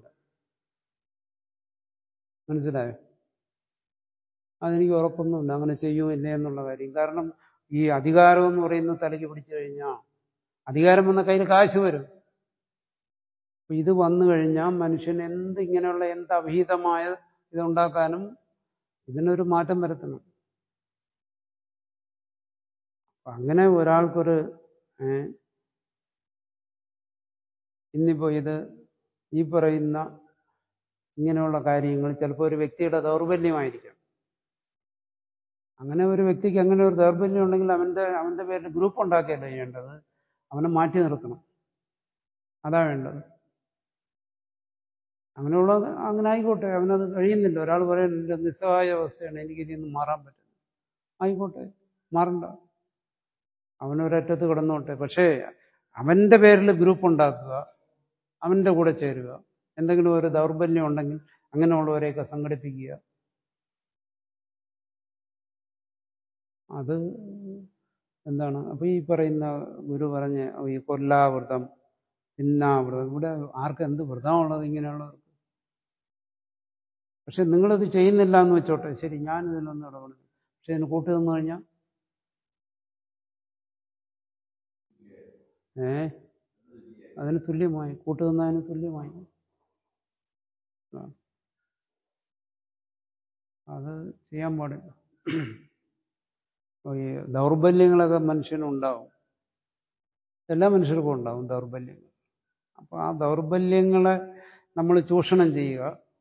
മനസ്സിലായോ അതെനിക്ക് ഉറപ്പൊന്നുമില്ല അങ്ങനെ ചെയ്യുമില്ലേ എന്നുള്ള കാര്യം കാരണം ഈ അധികാരം എന്ന് പറയുന്നത് തലയ്ക്ക് പിടിച്ചു കഴിഞ്ഞാൽ അധികാരം വന്ന കയ്യിൽ കാശ് വരും അപ്പൊ ഇത് വന്നു കഴിഞ്ഞാൽ മനുഷ്യൻ എന്ത് ഇങ്ങനെയുള്ള എന്ത് അവിഹിതമായ ഇതുണ്ടാക്കാനും ഇതിനൊരു മാറ്റം വരുത്തണം അപ്പൊ അങ്ങനെ ഒരാൾക്കൊരു ഇന്നിപ്പോ ഇത് ഈ പറയുന്ന ഇങ്ങനെയുള്ള കാര്യങ്ങൾ ചിലപ്പോൾ ഒരു വ്യക്തിയുടെ ദൗർബല്യമായിരിക്കാം അങ്ങനെ ഒരു വ്യക്തിക്ക് അങ്ങനെ ഒരു ദൗർബല്യം ഉണ്ടെങ്കിൽ അവന്റെ അവന്റെ പേരിൽ ഗ്രൂപ്പ് ഉണ്ടാക്കിയല്ലേ ചെയ്യേണ്ടത് അവനെ മാറ്റി നിർത്തണം അതാ വേണ്ടത് അങ്ങനെയുള്ള അങ്ങനെ ആയിക്കോട്ടെ അവനത് കഴിയുന്നില്ല ഒരാൾ പറയുന്നുണ്ട് നിസ്സഹായ അവസ്ഥയാണ് എനിക്ക് ഇതിൽ നിന്ന് മാറാൻ പറ്റുന്നത് ആയിക്കോട്ടെ മാറണ്ട അവനൊരറ്റത്ത് കിടന്നോട്ടെ പക്ഷേ അവന്റെ പേരിൽ ഗ്രൂപ്പ് ഉണ്ടാക്കുക അവന്റെ കൂടെ ചേരുക എന്തെങ്കിലും ഒരു ദൗർബല്യം ഉണ്ടെങ്കിൽ അങ്ങനെയുള്ളവരെയൊക്കെ സംഘടിപ്പിക്കുക അത് എന്താണ് അപ്പൊ ഈ പറയുന്ന ഗുരു പറഞ്ഞ ഈ കൊല്ലാവൃതം തിന്നാവൃതം ഇവിടെ ആർക്ക് എന്ത് വ്രതമുള്ളത് ഇങ്ങനെയുള്ളവർക്ക് പക്ഷെ നിങ്ങളിത് ചെയ്യുന്നില്ല എന്ന് വെച്ചോട്ടെ ശരി ഞാൻ ഇതിലൊന്നും ഇടപെടുന്നു പക്ഷെ ഇതിന് കൂട്ടു തന്നു കഴിഞ്ഞാൽ ഏ അതിന് തുല്യമായി കൂട്ടു തന്നതിന് തുല്യമായി അത് ചെയ്യാൻ പാടില്ല ഈ ദൗർബല്യങ്ങളൊക്കെ മനുഷ്യനുണ്ടാവും എല്ലാ മനുഷ്യർക്കും ഉണ്ടാവും ദൗർബല്യങ്ങൾ അപ്പോൾ ആ ദൗർബല്യങ്ങളെ നമ്മൾ ചൂഷണം ചെയ്യുക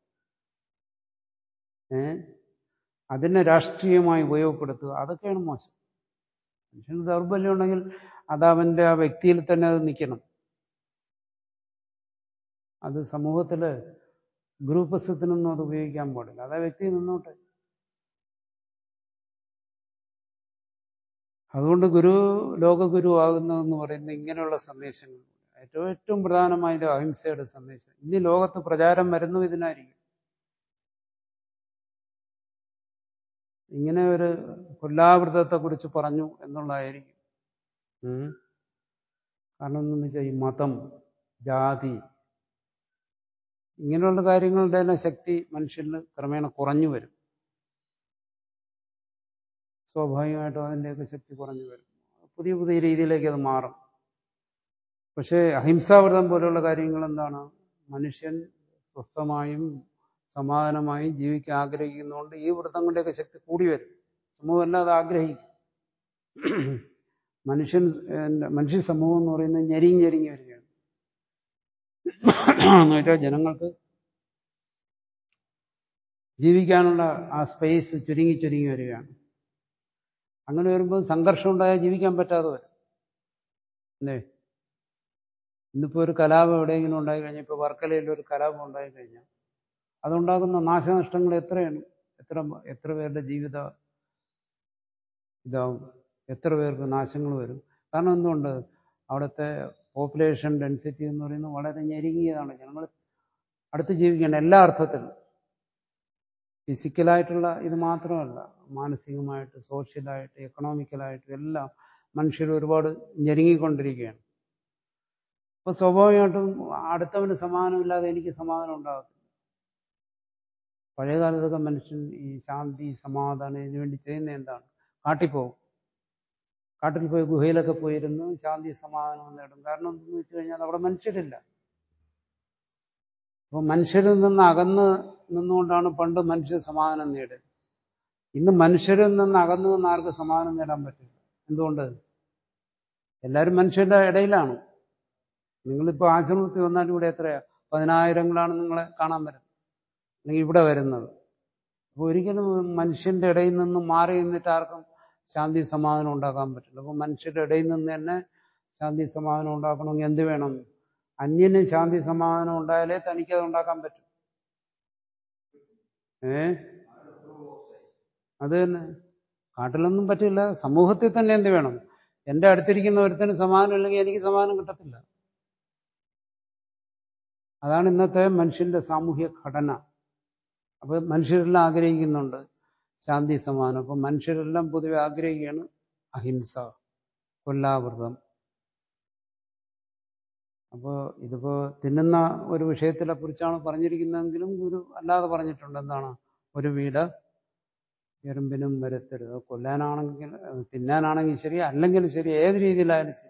ഏ അതിനെ രാഷ്ട്രീയമായി ഉപയോഗപ്പെടുത്തുക അതൊക്കെയാണ് മോശം മനുഷ്യന് ദൗർബല്യം ഉണ്ടെങ്കിൽ അത് അവൻ്റെ ആ വ്യക്തിയിൽ തന്നെ അത് നിൽക്കണം അത് സമൂഹത്തിൽ ഗ്രൂപ്പസത്തിനൊന്നും അത് ഉപയോഗിക്കാൻ പാടില്ല അത് ആ വ്യക്തി നിന്നോട്ടെ അതുകൊണ്ട് ഗുരു ലോകഗുരു ആകുന്നതെന്ന് പറയുന്നത് ഇങ്ങനെയുള്ള സന്ദേശങ്ങൾ ഏറ്റവും ഏറ്റവും പ്രധാനമായത് അഹിംസയുടെ സന്ദേശം ഇനി ലോകത്ത് പ്രചാരം വരുന്നു ഇതിനായിരിക്കും ഇങ്ങനെ ഒരു കൊല്ലാവൃതത്തെ കുറിച്ച് പറഞ്ഞു എന്നുള്ളതായിരിക്കും കാരണം എന്താണെന്ന് വെച്ചാൽ ഈ മതം ജാതി ഇങ്ങനെയുള്ള കാര്യങ്ങളുടെ തന്നെ ശക്തി മനുഷ്യന് ക്രമേണ കുറഞ്ഞു വരും സ്വാഭാവികമായിട്ടും അതിൻ്റെയൊക്കെ ശക്തി കുറഞ്ഞു വരും പുതിയ പുതിയ രീതിയിലേക്ക് അത് മാറും പക്ഷേ അഹിംസാവ്രതം പോലെയുള്ള കാര്യങ്ങൾ എന്താണ് മനുഷ്യൻ സ്വസ്ഥമായും സമാധാനമായും ജീവിക്കാൻ ആഗ്രഹിക്കുന്നതുകൊണ്ട് ഈ വ്രതങ്ങളുടെയൊക്കെ ശക്തി കൂടി വരും സമൂഹം എല്ലാം അത് ആഗ്രഹിക്കും മനുഷ്യൻ മനുഷ്യ സമൂഹം എന്ന് പറയുന്നത് ഞെരിങ്ങി ഞെരിങ്ങി വരികയാണ് എന്ന് വെച്ചാൽ ജനങ്ങൾക്ക് ജീവിക്കാനുള്ള ആ സ്പേസ് ചുരുങ്ങി ചുരുങ്ങി വരികയാണ് അങ്ങനെ വരുമ്പോൾ സംഘർഷം ഉണ്ടായാൽ ജീവിക്കാൻ പറ്റാതെ വരും അല്ലേ ഇന്നിപ്പോൾ ഒരു കലാപം എവിടെയെങ്കിലും ഉണ്ടായി കഴിഞ്ഞാൽ ഇപ്പോൾ വർക്കലയിൽ ഒരു കലാപം ഉണ്ടായി കഴിഞ്ഞാൽ അതുണ്ടാകുന്ന നാശനഷ്ടങ്ങൾ എത്രയാണ് എത്ര എത്ര പേരുടെ ജീവിത ഇതാവും എത്ര പേർക്ക് നാശങ്ങൾ വരും കാരണം എന്തുകൊണ്ട് അവിടുത്തെ പോപ്പുലേഷൻ ഡെൻസിറ്റി എന്ന് പറയുന്നത് വളരെ ഞെരുങ്ങിയതാണ് ജനങ്ങൾ അടുത്ത് ജീവിക്കേണ്ട എല്ലാ അർത്ഥത്തിലും ഫിസിക്കലായിട്ടുള്ള ഇത് മാത്രമല്ല മാനസികമായിട്ട് സോഷ്യലായിട്ട് എക്കണോമിക്കലായിട്ട് എല്ലാം മനുഷ്യർ ഒരുപാട് ഞെരുങ്ങിക്കൊണ്ടിരിക്കുകയാണ് അപ്പൊ സ്വാഭാവികമായിട്ടും അടുത്തവന് സമാധാനമില്ലാതെ എനിക്ക് സമാധാനം ഉണ്ടാകത്തില്ല പഴയ കാലത്തൊക്കെ മനുഷ്യൻ ഈ ശാന്തി സമാധാനം ഇതിനു വേണ്ടി ചെയ്യുന്ന എന്താണ് കാട്ടിൽ പോകും കാട്ടിൽ പോയി ഗുഹയിലൊക്കെ പോയിരുന്ന് ശാന്തി സമാധാനം നേടും കാരണം എന്തെന്ന് വെച്ച് കഴിഞ്ഞാൽ അവിടെ മനുഷ്യരില്ല അപ്പൊ മനുഷ്യരിൽ നിന്ന് അകന്ന് നിന്നുകൊണ്ടാണ് പണ്ട് മനുഷ്യർ സമാധാനം നേടുന്നത് ഇന്ന് മനുഷ്യരിൽ നിന്ന് അകന്നു നിന്ന് ആർക്ക് സമാധാനം നേടാൻ പറ്റില്ല എന്തുകൊണ്ട് എല്ലാവരും മനുഷ്യരുടെ ഇടയിലാണ് നിങ്ങളിപ്പോൾ ആശ്രമത്തിൽ വന്നാലും ഇവിടെ എത്രയാ പതിനായിരങ്ങളാണ് നിങ്ങളെ കാണാൻ വരുന്നത് അല്ലെങ്കിൽ ഇവിടെ വരുന്നത് അപ്പോൾ ഒരിക്കലും മനുഷ്യന്റെ ഇടയിൽ നിന്ന് മാറി നിന്നിട്ട് ആർക്കും ശാന്തി സമാധാനം ഉണ്ടാക്കാൻ പറ്റില്ല അപ്പോൾ മനുഷ്യരുടെ ഇടയിൽ നിന്ന് തന്നെ ശാന്തി സമാധാനം ഉണ്ടാക്കണമെങ്കിൽ എന്ത് വേണം അന്യന് ശാന്തി സമാധാനം ഉണ്ടായാലേ തനിക്കത് ഉണ്ടാക്കാൻ പറ്റും ഏ അത് തന്നെ കാട്ടിലൊന്നും പറ്റില്ല സമൂഹത്തിൽ തന്നെ എന്ത് വേണം എന്റെ അടുത്തിരിക്കുന്ന ഒരുത്തന് സമാധാനം ഇല്ലെങ്കിൽ എനിക്ക് സമാധാനം കിട്ടത്തില്ല അതാണ് ഇന്നത്തെ മനുഷ്യന്റെ സാമൂഹ്യ ഘടന അപ്പൊ മനുഷ്യരെല്ലാം ആഗ്രഹിക്കുന്നുണ്ട് ശാന്തി സമാധാനം അപ്പൊ മനുഷ്യരെല്ലാം പൊതുവെ ആഗ്രഹിക്കുകയാണ് അഹിംസ കൊല്ലാവൃതം അപ്പോൾ ഇതിപ്പോ തിന്നുന്ന ഒരു വിഷയത്തിനെ കുറിച്ചാണ് പറഞ്ഞിരിക്കുന്നതെങ്കിലും ഗുരു അല്ലാതെ പറഞ്ഞിട്ടുണ്ട് എന്താണ് ഒരു വീട് എറുമ്പിനും വരുത്തരുത് കൊല്ലാനാണെങ്കിൽ തിന്നാനാണെങ്കിൽ ശരി അല്ലെങ്കിൽ ശരി ഏത് രീതിയിലായാലും ശരി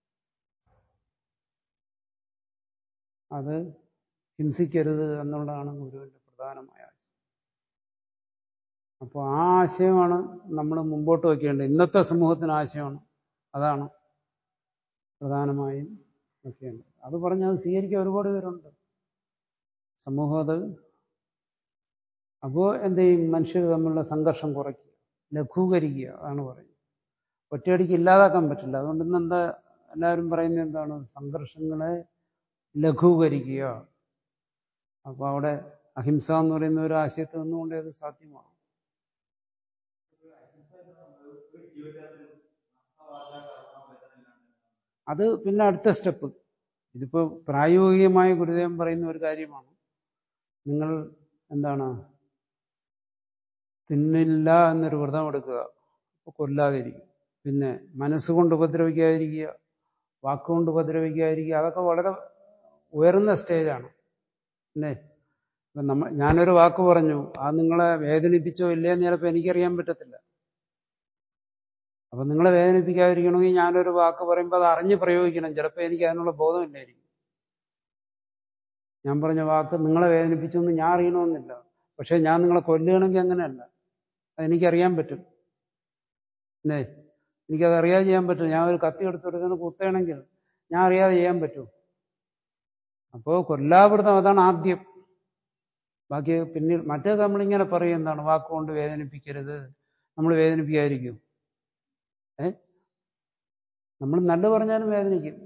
അത് ഹിംസിക്കരുത് എന്നുള്ളതാണ് ഗുരുവിന്റെ പ്രധാനമായ ആശയം അപ്പോൾ ആ ആശയമാണ് നമ്മൾ മുമ്പോട്ട് വയ്ക്കേണ്ടത് ഇന്നത്തെ സമൂഹത്തിന് ആശയമാണ് അതാണ് പ്രധാനമായും വയ്ക്കേണ്ടത് അത് പറഞ്ഞ് അത് സ്വീകരിക്കാൻ ഒരുപാട് പേരുണ്ട് സമൂഹം അത് അപ്പോൾ എന്ത് ചെയ്യും മനുഷ്യർ തമ്മിലുള്ള സംഘർഷം കുറയ്ക്കുക ലഘൂകരിക്കുക അതാണ് പറയുന്നത് ഒറ്റയടിക്ക് ഇല്ലാതാക്കാൻ പറ്റില്ല അതുകൊണ്ട് ഇന്ന് എന്താ എല്ലാവരും പറയുന്നത് എന്താണ് സംഘർഷങ്ങളെ ലഘൂകരിക്കുക അപ്പോൾ അവിടെ അഹിംസ എന്ന് പറയുന്ന ഒരു ആശയത്തിൽ നിന്നുകൊണ്ട് അത് സാധ്യമാണ് അത് പിന്നെ അടുത്ത സ്റ്റെപ്പ് ഇതിപ്പോ പ്രായോഗികമായ ഗുരുദേവൻ പറയുന്ന ഒരു കാര്യമാണ് നിങ്ങൾ എന്താണ് തിന്നില്ല എന്നൊരു വ്രതം എടുക്കുക അപ്പോൾ കൊല്ലാതിരിക്കുക പിന്നെ മനസ്സുകൊണ്ട് ഉപദ്രവിക്കാതിരിക്കുക വാക്കുകൊണ്ട് ഉപദ്രവിക്കാതിരിക്കുക അതൊക്കെ വളരെ ഉയർന്ന സ്റ്റേജാണ് അല്ലേ ഇപ്പം നമ്മ ഞാനൊരു വാക്ക് പറഞ്ഞു അത് നിങ്ങളെ വേദനിപ്പിച്ചോ ഇല്ലയെന്ന് ചിലപ്പോൾ എനിക്കറിയാൻ പറ്റത്തില്ല അപ്പം നിങ്ങളെ വേദനിപ്പിക്കാതിരിക്കണമെങ്കിൽ ഞാനൊരു വാക്ക് പറയുമ്പോൾ അത് അറിഞ്ഞ് പ്രയോഗിക്കണം ചിലപ്പോൾ എനിക്ക് അതിനുള്ള ബോധമില്ലായിരിക്കും ഞാൻ പറഞ്ഞ വാക്ക് നിങ്ങളെ വേദനിപ്പിച്ചു എന്ന് ഞാൻ അറിയണമെന്നില്ല പക്ഷെ ഞാൻ നിങ്ങളെ കൊല്ലുകയാണെങ്കിൽ അങ്ങനെയല്ല അതെനിക്കറിയാൻ പറ്റും അല്ലേ എനിക്കത് അറിയാതെ ചെയ്യാൻ പറ്റും ഞാൻ ഒരു കത്തി എടുത്തെടുക്കുന്ന കുത്തുകയാണെങ്കിൽ ഞാൻ അറിയാതെ ചെയ്യാൻ പറ്റും അപ്പോൾ കൊല്ലാവൃതം അതാണ് ആദ്യം ബാക്കി പിന്നീട് മറ്റേത് നമ്മളിങ്ങനെ പറയും എന്താണ് വാക്കുകൊണ്ട് വേദനിപ്പിക്കരുത് നമ്മൾ വേദനിപ്പിക്കാതിരിക്കും ഏ നമ്മൾ നല്ലത് പറഞ്ഞാലും വേദനിക്കും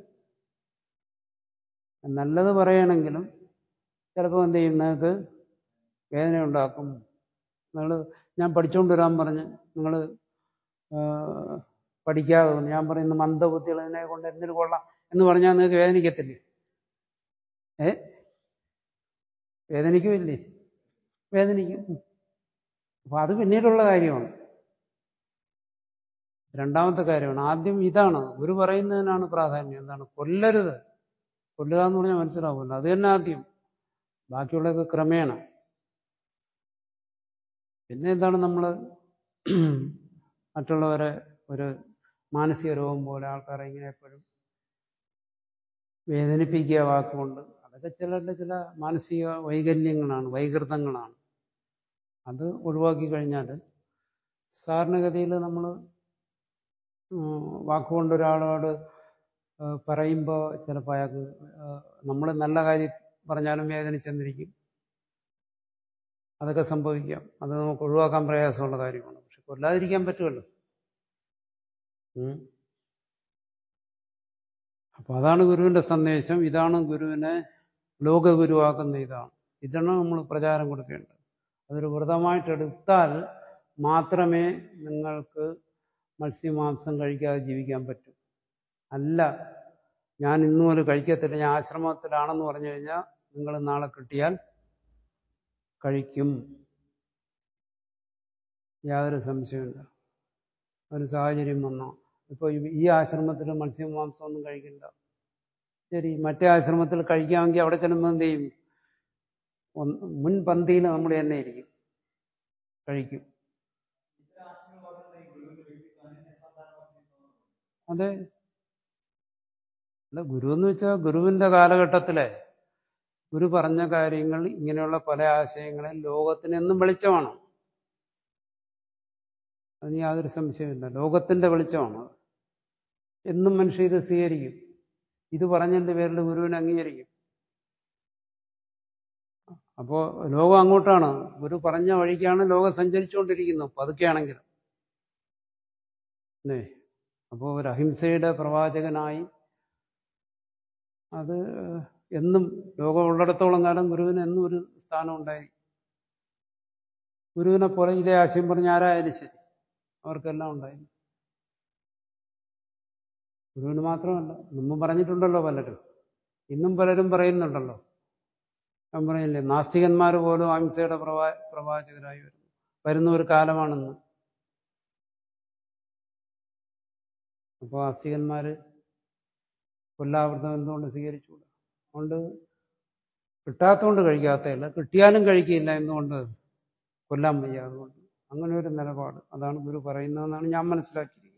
നല്ലത് പറയണമെങ്കിലും ചിലപ്പോൾ എന്ത് ചെയ്യും നിങ്ങൾക്ക് വേദന ഉണ്ടാക്കും നിങ്ങൾ ഞാൻ പഠിച്ചുകൊണ്ട് വരാൻ പറഞ്ഞ് നിങ്ങൾ പഠിക്കാതെ വന്നു ഞാൻ പറയുന്ന മന്ദബുദ്ധികൾ ഇതിനെ കൊണ്ട് എന്തിനു കൊള്ളാം എന്ന് പറഞ്ഞാൽ നിങ്ങൾക്ക് വേദനിക്കത്തില്ലേ ഏ വേദനിക്കുമില്ലേ വേദനിക്കും അപ്പൊ അത് പിന്നീടുള്ള കാര്യമാണ് രണ്ടാമത്തെ കാര്യമാണ് ആദ്യം ഇതാണ് ഗുരു പറയുന്നതിനാണ് പ്രാധാന്യം എന്താണ് കൊല്ലരുത് കൊല്ലുക എന്ന് പറഞ്ഞാൽ മനസ്സിലാവുമല്ലോ അത് തന്നെ ആദ്യം ബാക്കിയുള്ളതൊക്കെ ക്രമേണ പിന്നെ എന്താണ് നമ്മൾ മറ്റുള്ളവരെ ഒരു മാനസിക രോഗം പോലെ ആൾക്കാരെ ഇങ്ങനെ എപ്പോഴും വേദനിപ്പിക്കുക വാക്കുകൊണ്ട് അതൊക്കെ ചിലരുടെ ചില മാനസിക വൈകല്യങ്ങളാണ് വൈകൃതങ്ങളാണ് അത് ഒഴിവാക്കി കഴിഞ്ഞാൽ സാധാരണഗതിയിൽ നമ്മൾ വാക്കുകൊണ്ട് ഒരാളോട് പറയുമ്പോൾ ചിലപ്പോൾ അയാൾക്ക് നമ്മൾ നല്ല കാര്യം പറഞ്ഞാലും വേദനിച്ചെന്നിരിക്കും അതൊക്കെ സംഭവിക്കാം അത് നമുക്ക് ഒഴിവാക്കാൻ പ്രയാസമുള്ള കാര്യമാണ് പക്ഷെ കൊല്ലാതിരിക്കാൻ പറ്റുമല്ലോ അപ്പൊ അതാണ് ഗുരുവിന്റെ സന്ദേശം ഇതാണ് ഗുരുവിനെ ലോകഗുരുവാക്കുന്ന ഇതാണ് ഇതാണ് നമ്മൾ പ്രചാരം കൊടുക്കേണ്ടത് അതൊരു വ്രതമായിട്ടെടുത്താൽ മാത്രമേ നിങ്ങൾക്ക് മത്സ്യമാംസം കഴിക്കാതെ ജീവിക്കാൻ പറ്റൂ അല്ല ഞാൻ ഇന്നു മുതൽ കഴിക്കത്തില്ല ഞാൻ ആശ്രമത്തിലാണെന്ന് പറഞ്ഞു കഴിഞ്ഞാൽ നിങ്ങൾ നാളെ കിട്ടിയാൽ കഴിക്കും യാതൊരു സംശയമില്ല ഒരു സാഹചര്യം വന്നോ ഇപ്പോൾ ഈ ആശ്രമത്തിൽ മത്സ്യം മാംസം ഒന്നും കഴിക്കണ്ട ശരി മറ്റേ ആശ്രമത്തിൽ കഴിക്കാമെങ്കിൽ അവിടെ ചെല്ലുമ്പോൾ എന്ത് ചെയ്യും ഒന്ന് മുൻപന്തിയിൽ നമ്മൾ തന്നെ ഇരിക്കും കഴിക്കും അതെ അല്ല ഗുരു എന്ന് വെച്ചാൽ ഗുരുവിന്റെ കാലഘട്ടത്തിലെ ഗുരു പറഞ്ഞ കാര്യങ്ങൾ ഇങ്ങനെയുള്ള പല ആശയങ്ങളെ ലോകത്തിന് എന്നും വെളിച്ചമാണ് അതിന് യാതൊരു സംശയമില്ല ലോകത്തിന്റെ വെളിച്ചമാണ് അത്. എന്നും മനുഷ്യർ ഇത് സ്വീകരിക്കും ഇത് പറഞ്ഞതിന്റെ പേരിൽ ഗുരുവിനെ അംഗീകരിക്കും അപ്പോ ലോകം അങ്ങോട്ടാണ് ഗുരു പറഞ്ഞ വഴിക്കാണ് ലോകം സഞ്ചരിച്ചുകൊണ്ടിരിക്കുന്നത് പതുക്കെയാണെങ്കിലും അല്ലേ അപ്പോൾ ഒരു അഹിംസയുടെ പ്രവാചകനായി അത് എന്നും ലോകം ഉള്ളിടത്തോളം കാലം ഗുരുവിന് എന്നും ഒരു സ്ഥാനം ഉണ്ടായി ഗുരുവിനെ പോലെ ഇതേ ആശയം പറഞ്ഞ ആരായാലും ശരി അവർക്കെല്ലാം ഉണ്ടായി ഗുരുവിന് മാത്രമല്ല മുമ്പ് പറഞ്ഞിട്ടുണ്ടല്ലോ പലരും ഇന്നും പലരും പറയുന്നുണ്ടല്ലോ ഞാൻ പറയില്ലേ നാസ്തികന്മാർ പോലും അഹിംസയുടെ പ്രവാ പ്രവാചകരായി വരുന്നു വരുന്ന ഒരു കാലമാണെന്ന് അപ്പോൾ ആസ്തികന്മാര് കൊല്ലാവൃതം എന്തുകൊണ്ട് സ്വീകരിച്ചുകൂടാ അതുകൊണ്ട് കിട്ടാത്തതുകൊണ്ട് കഴിക്കാത്തതല്ല കിട്ടിയാലും കഴിക്കില്ല എന്തുകൊണ്ട് കൊല്ലാൻ വയ്യ അതുകൊണ്ട് അങ്ങനെ ഒരു നിലപാട് അതാണ് ഗുരു പറയുന്നതെന്നാണ് ഞാൻ മനസ്സിലാക്കിയത്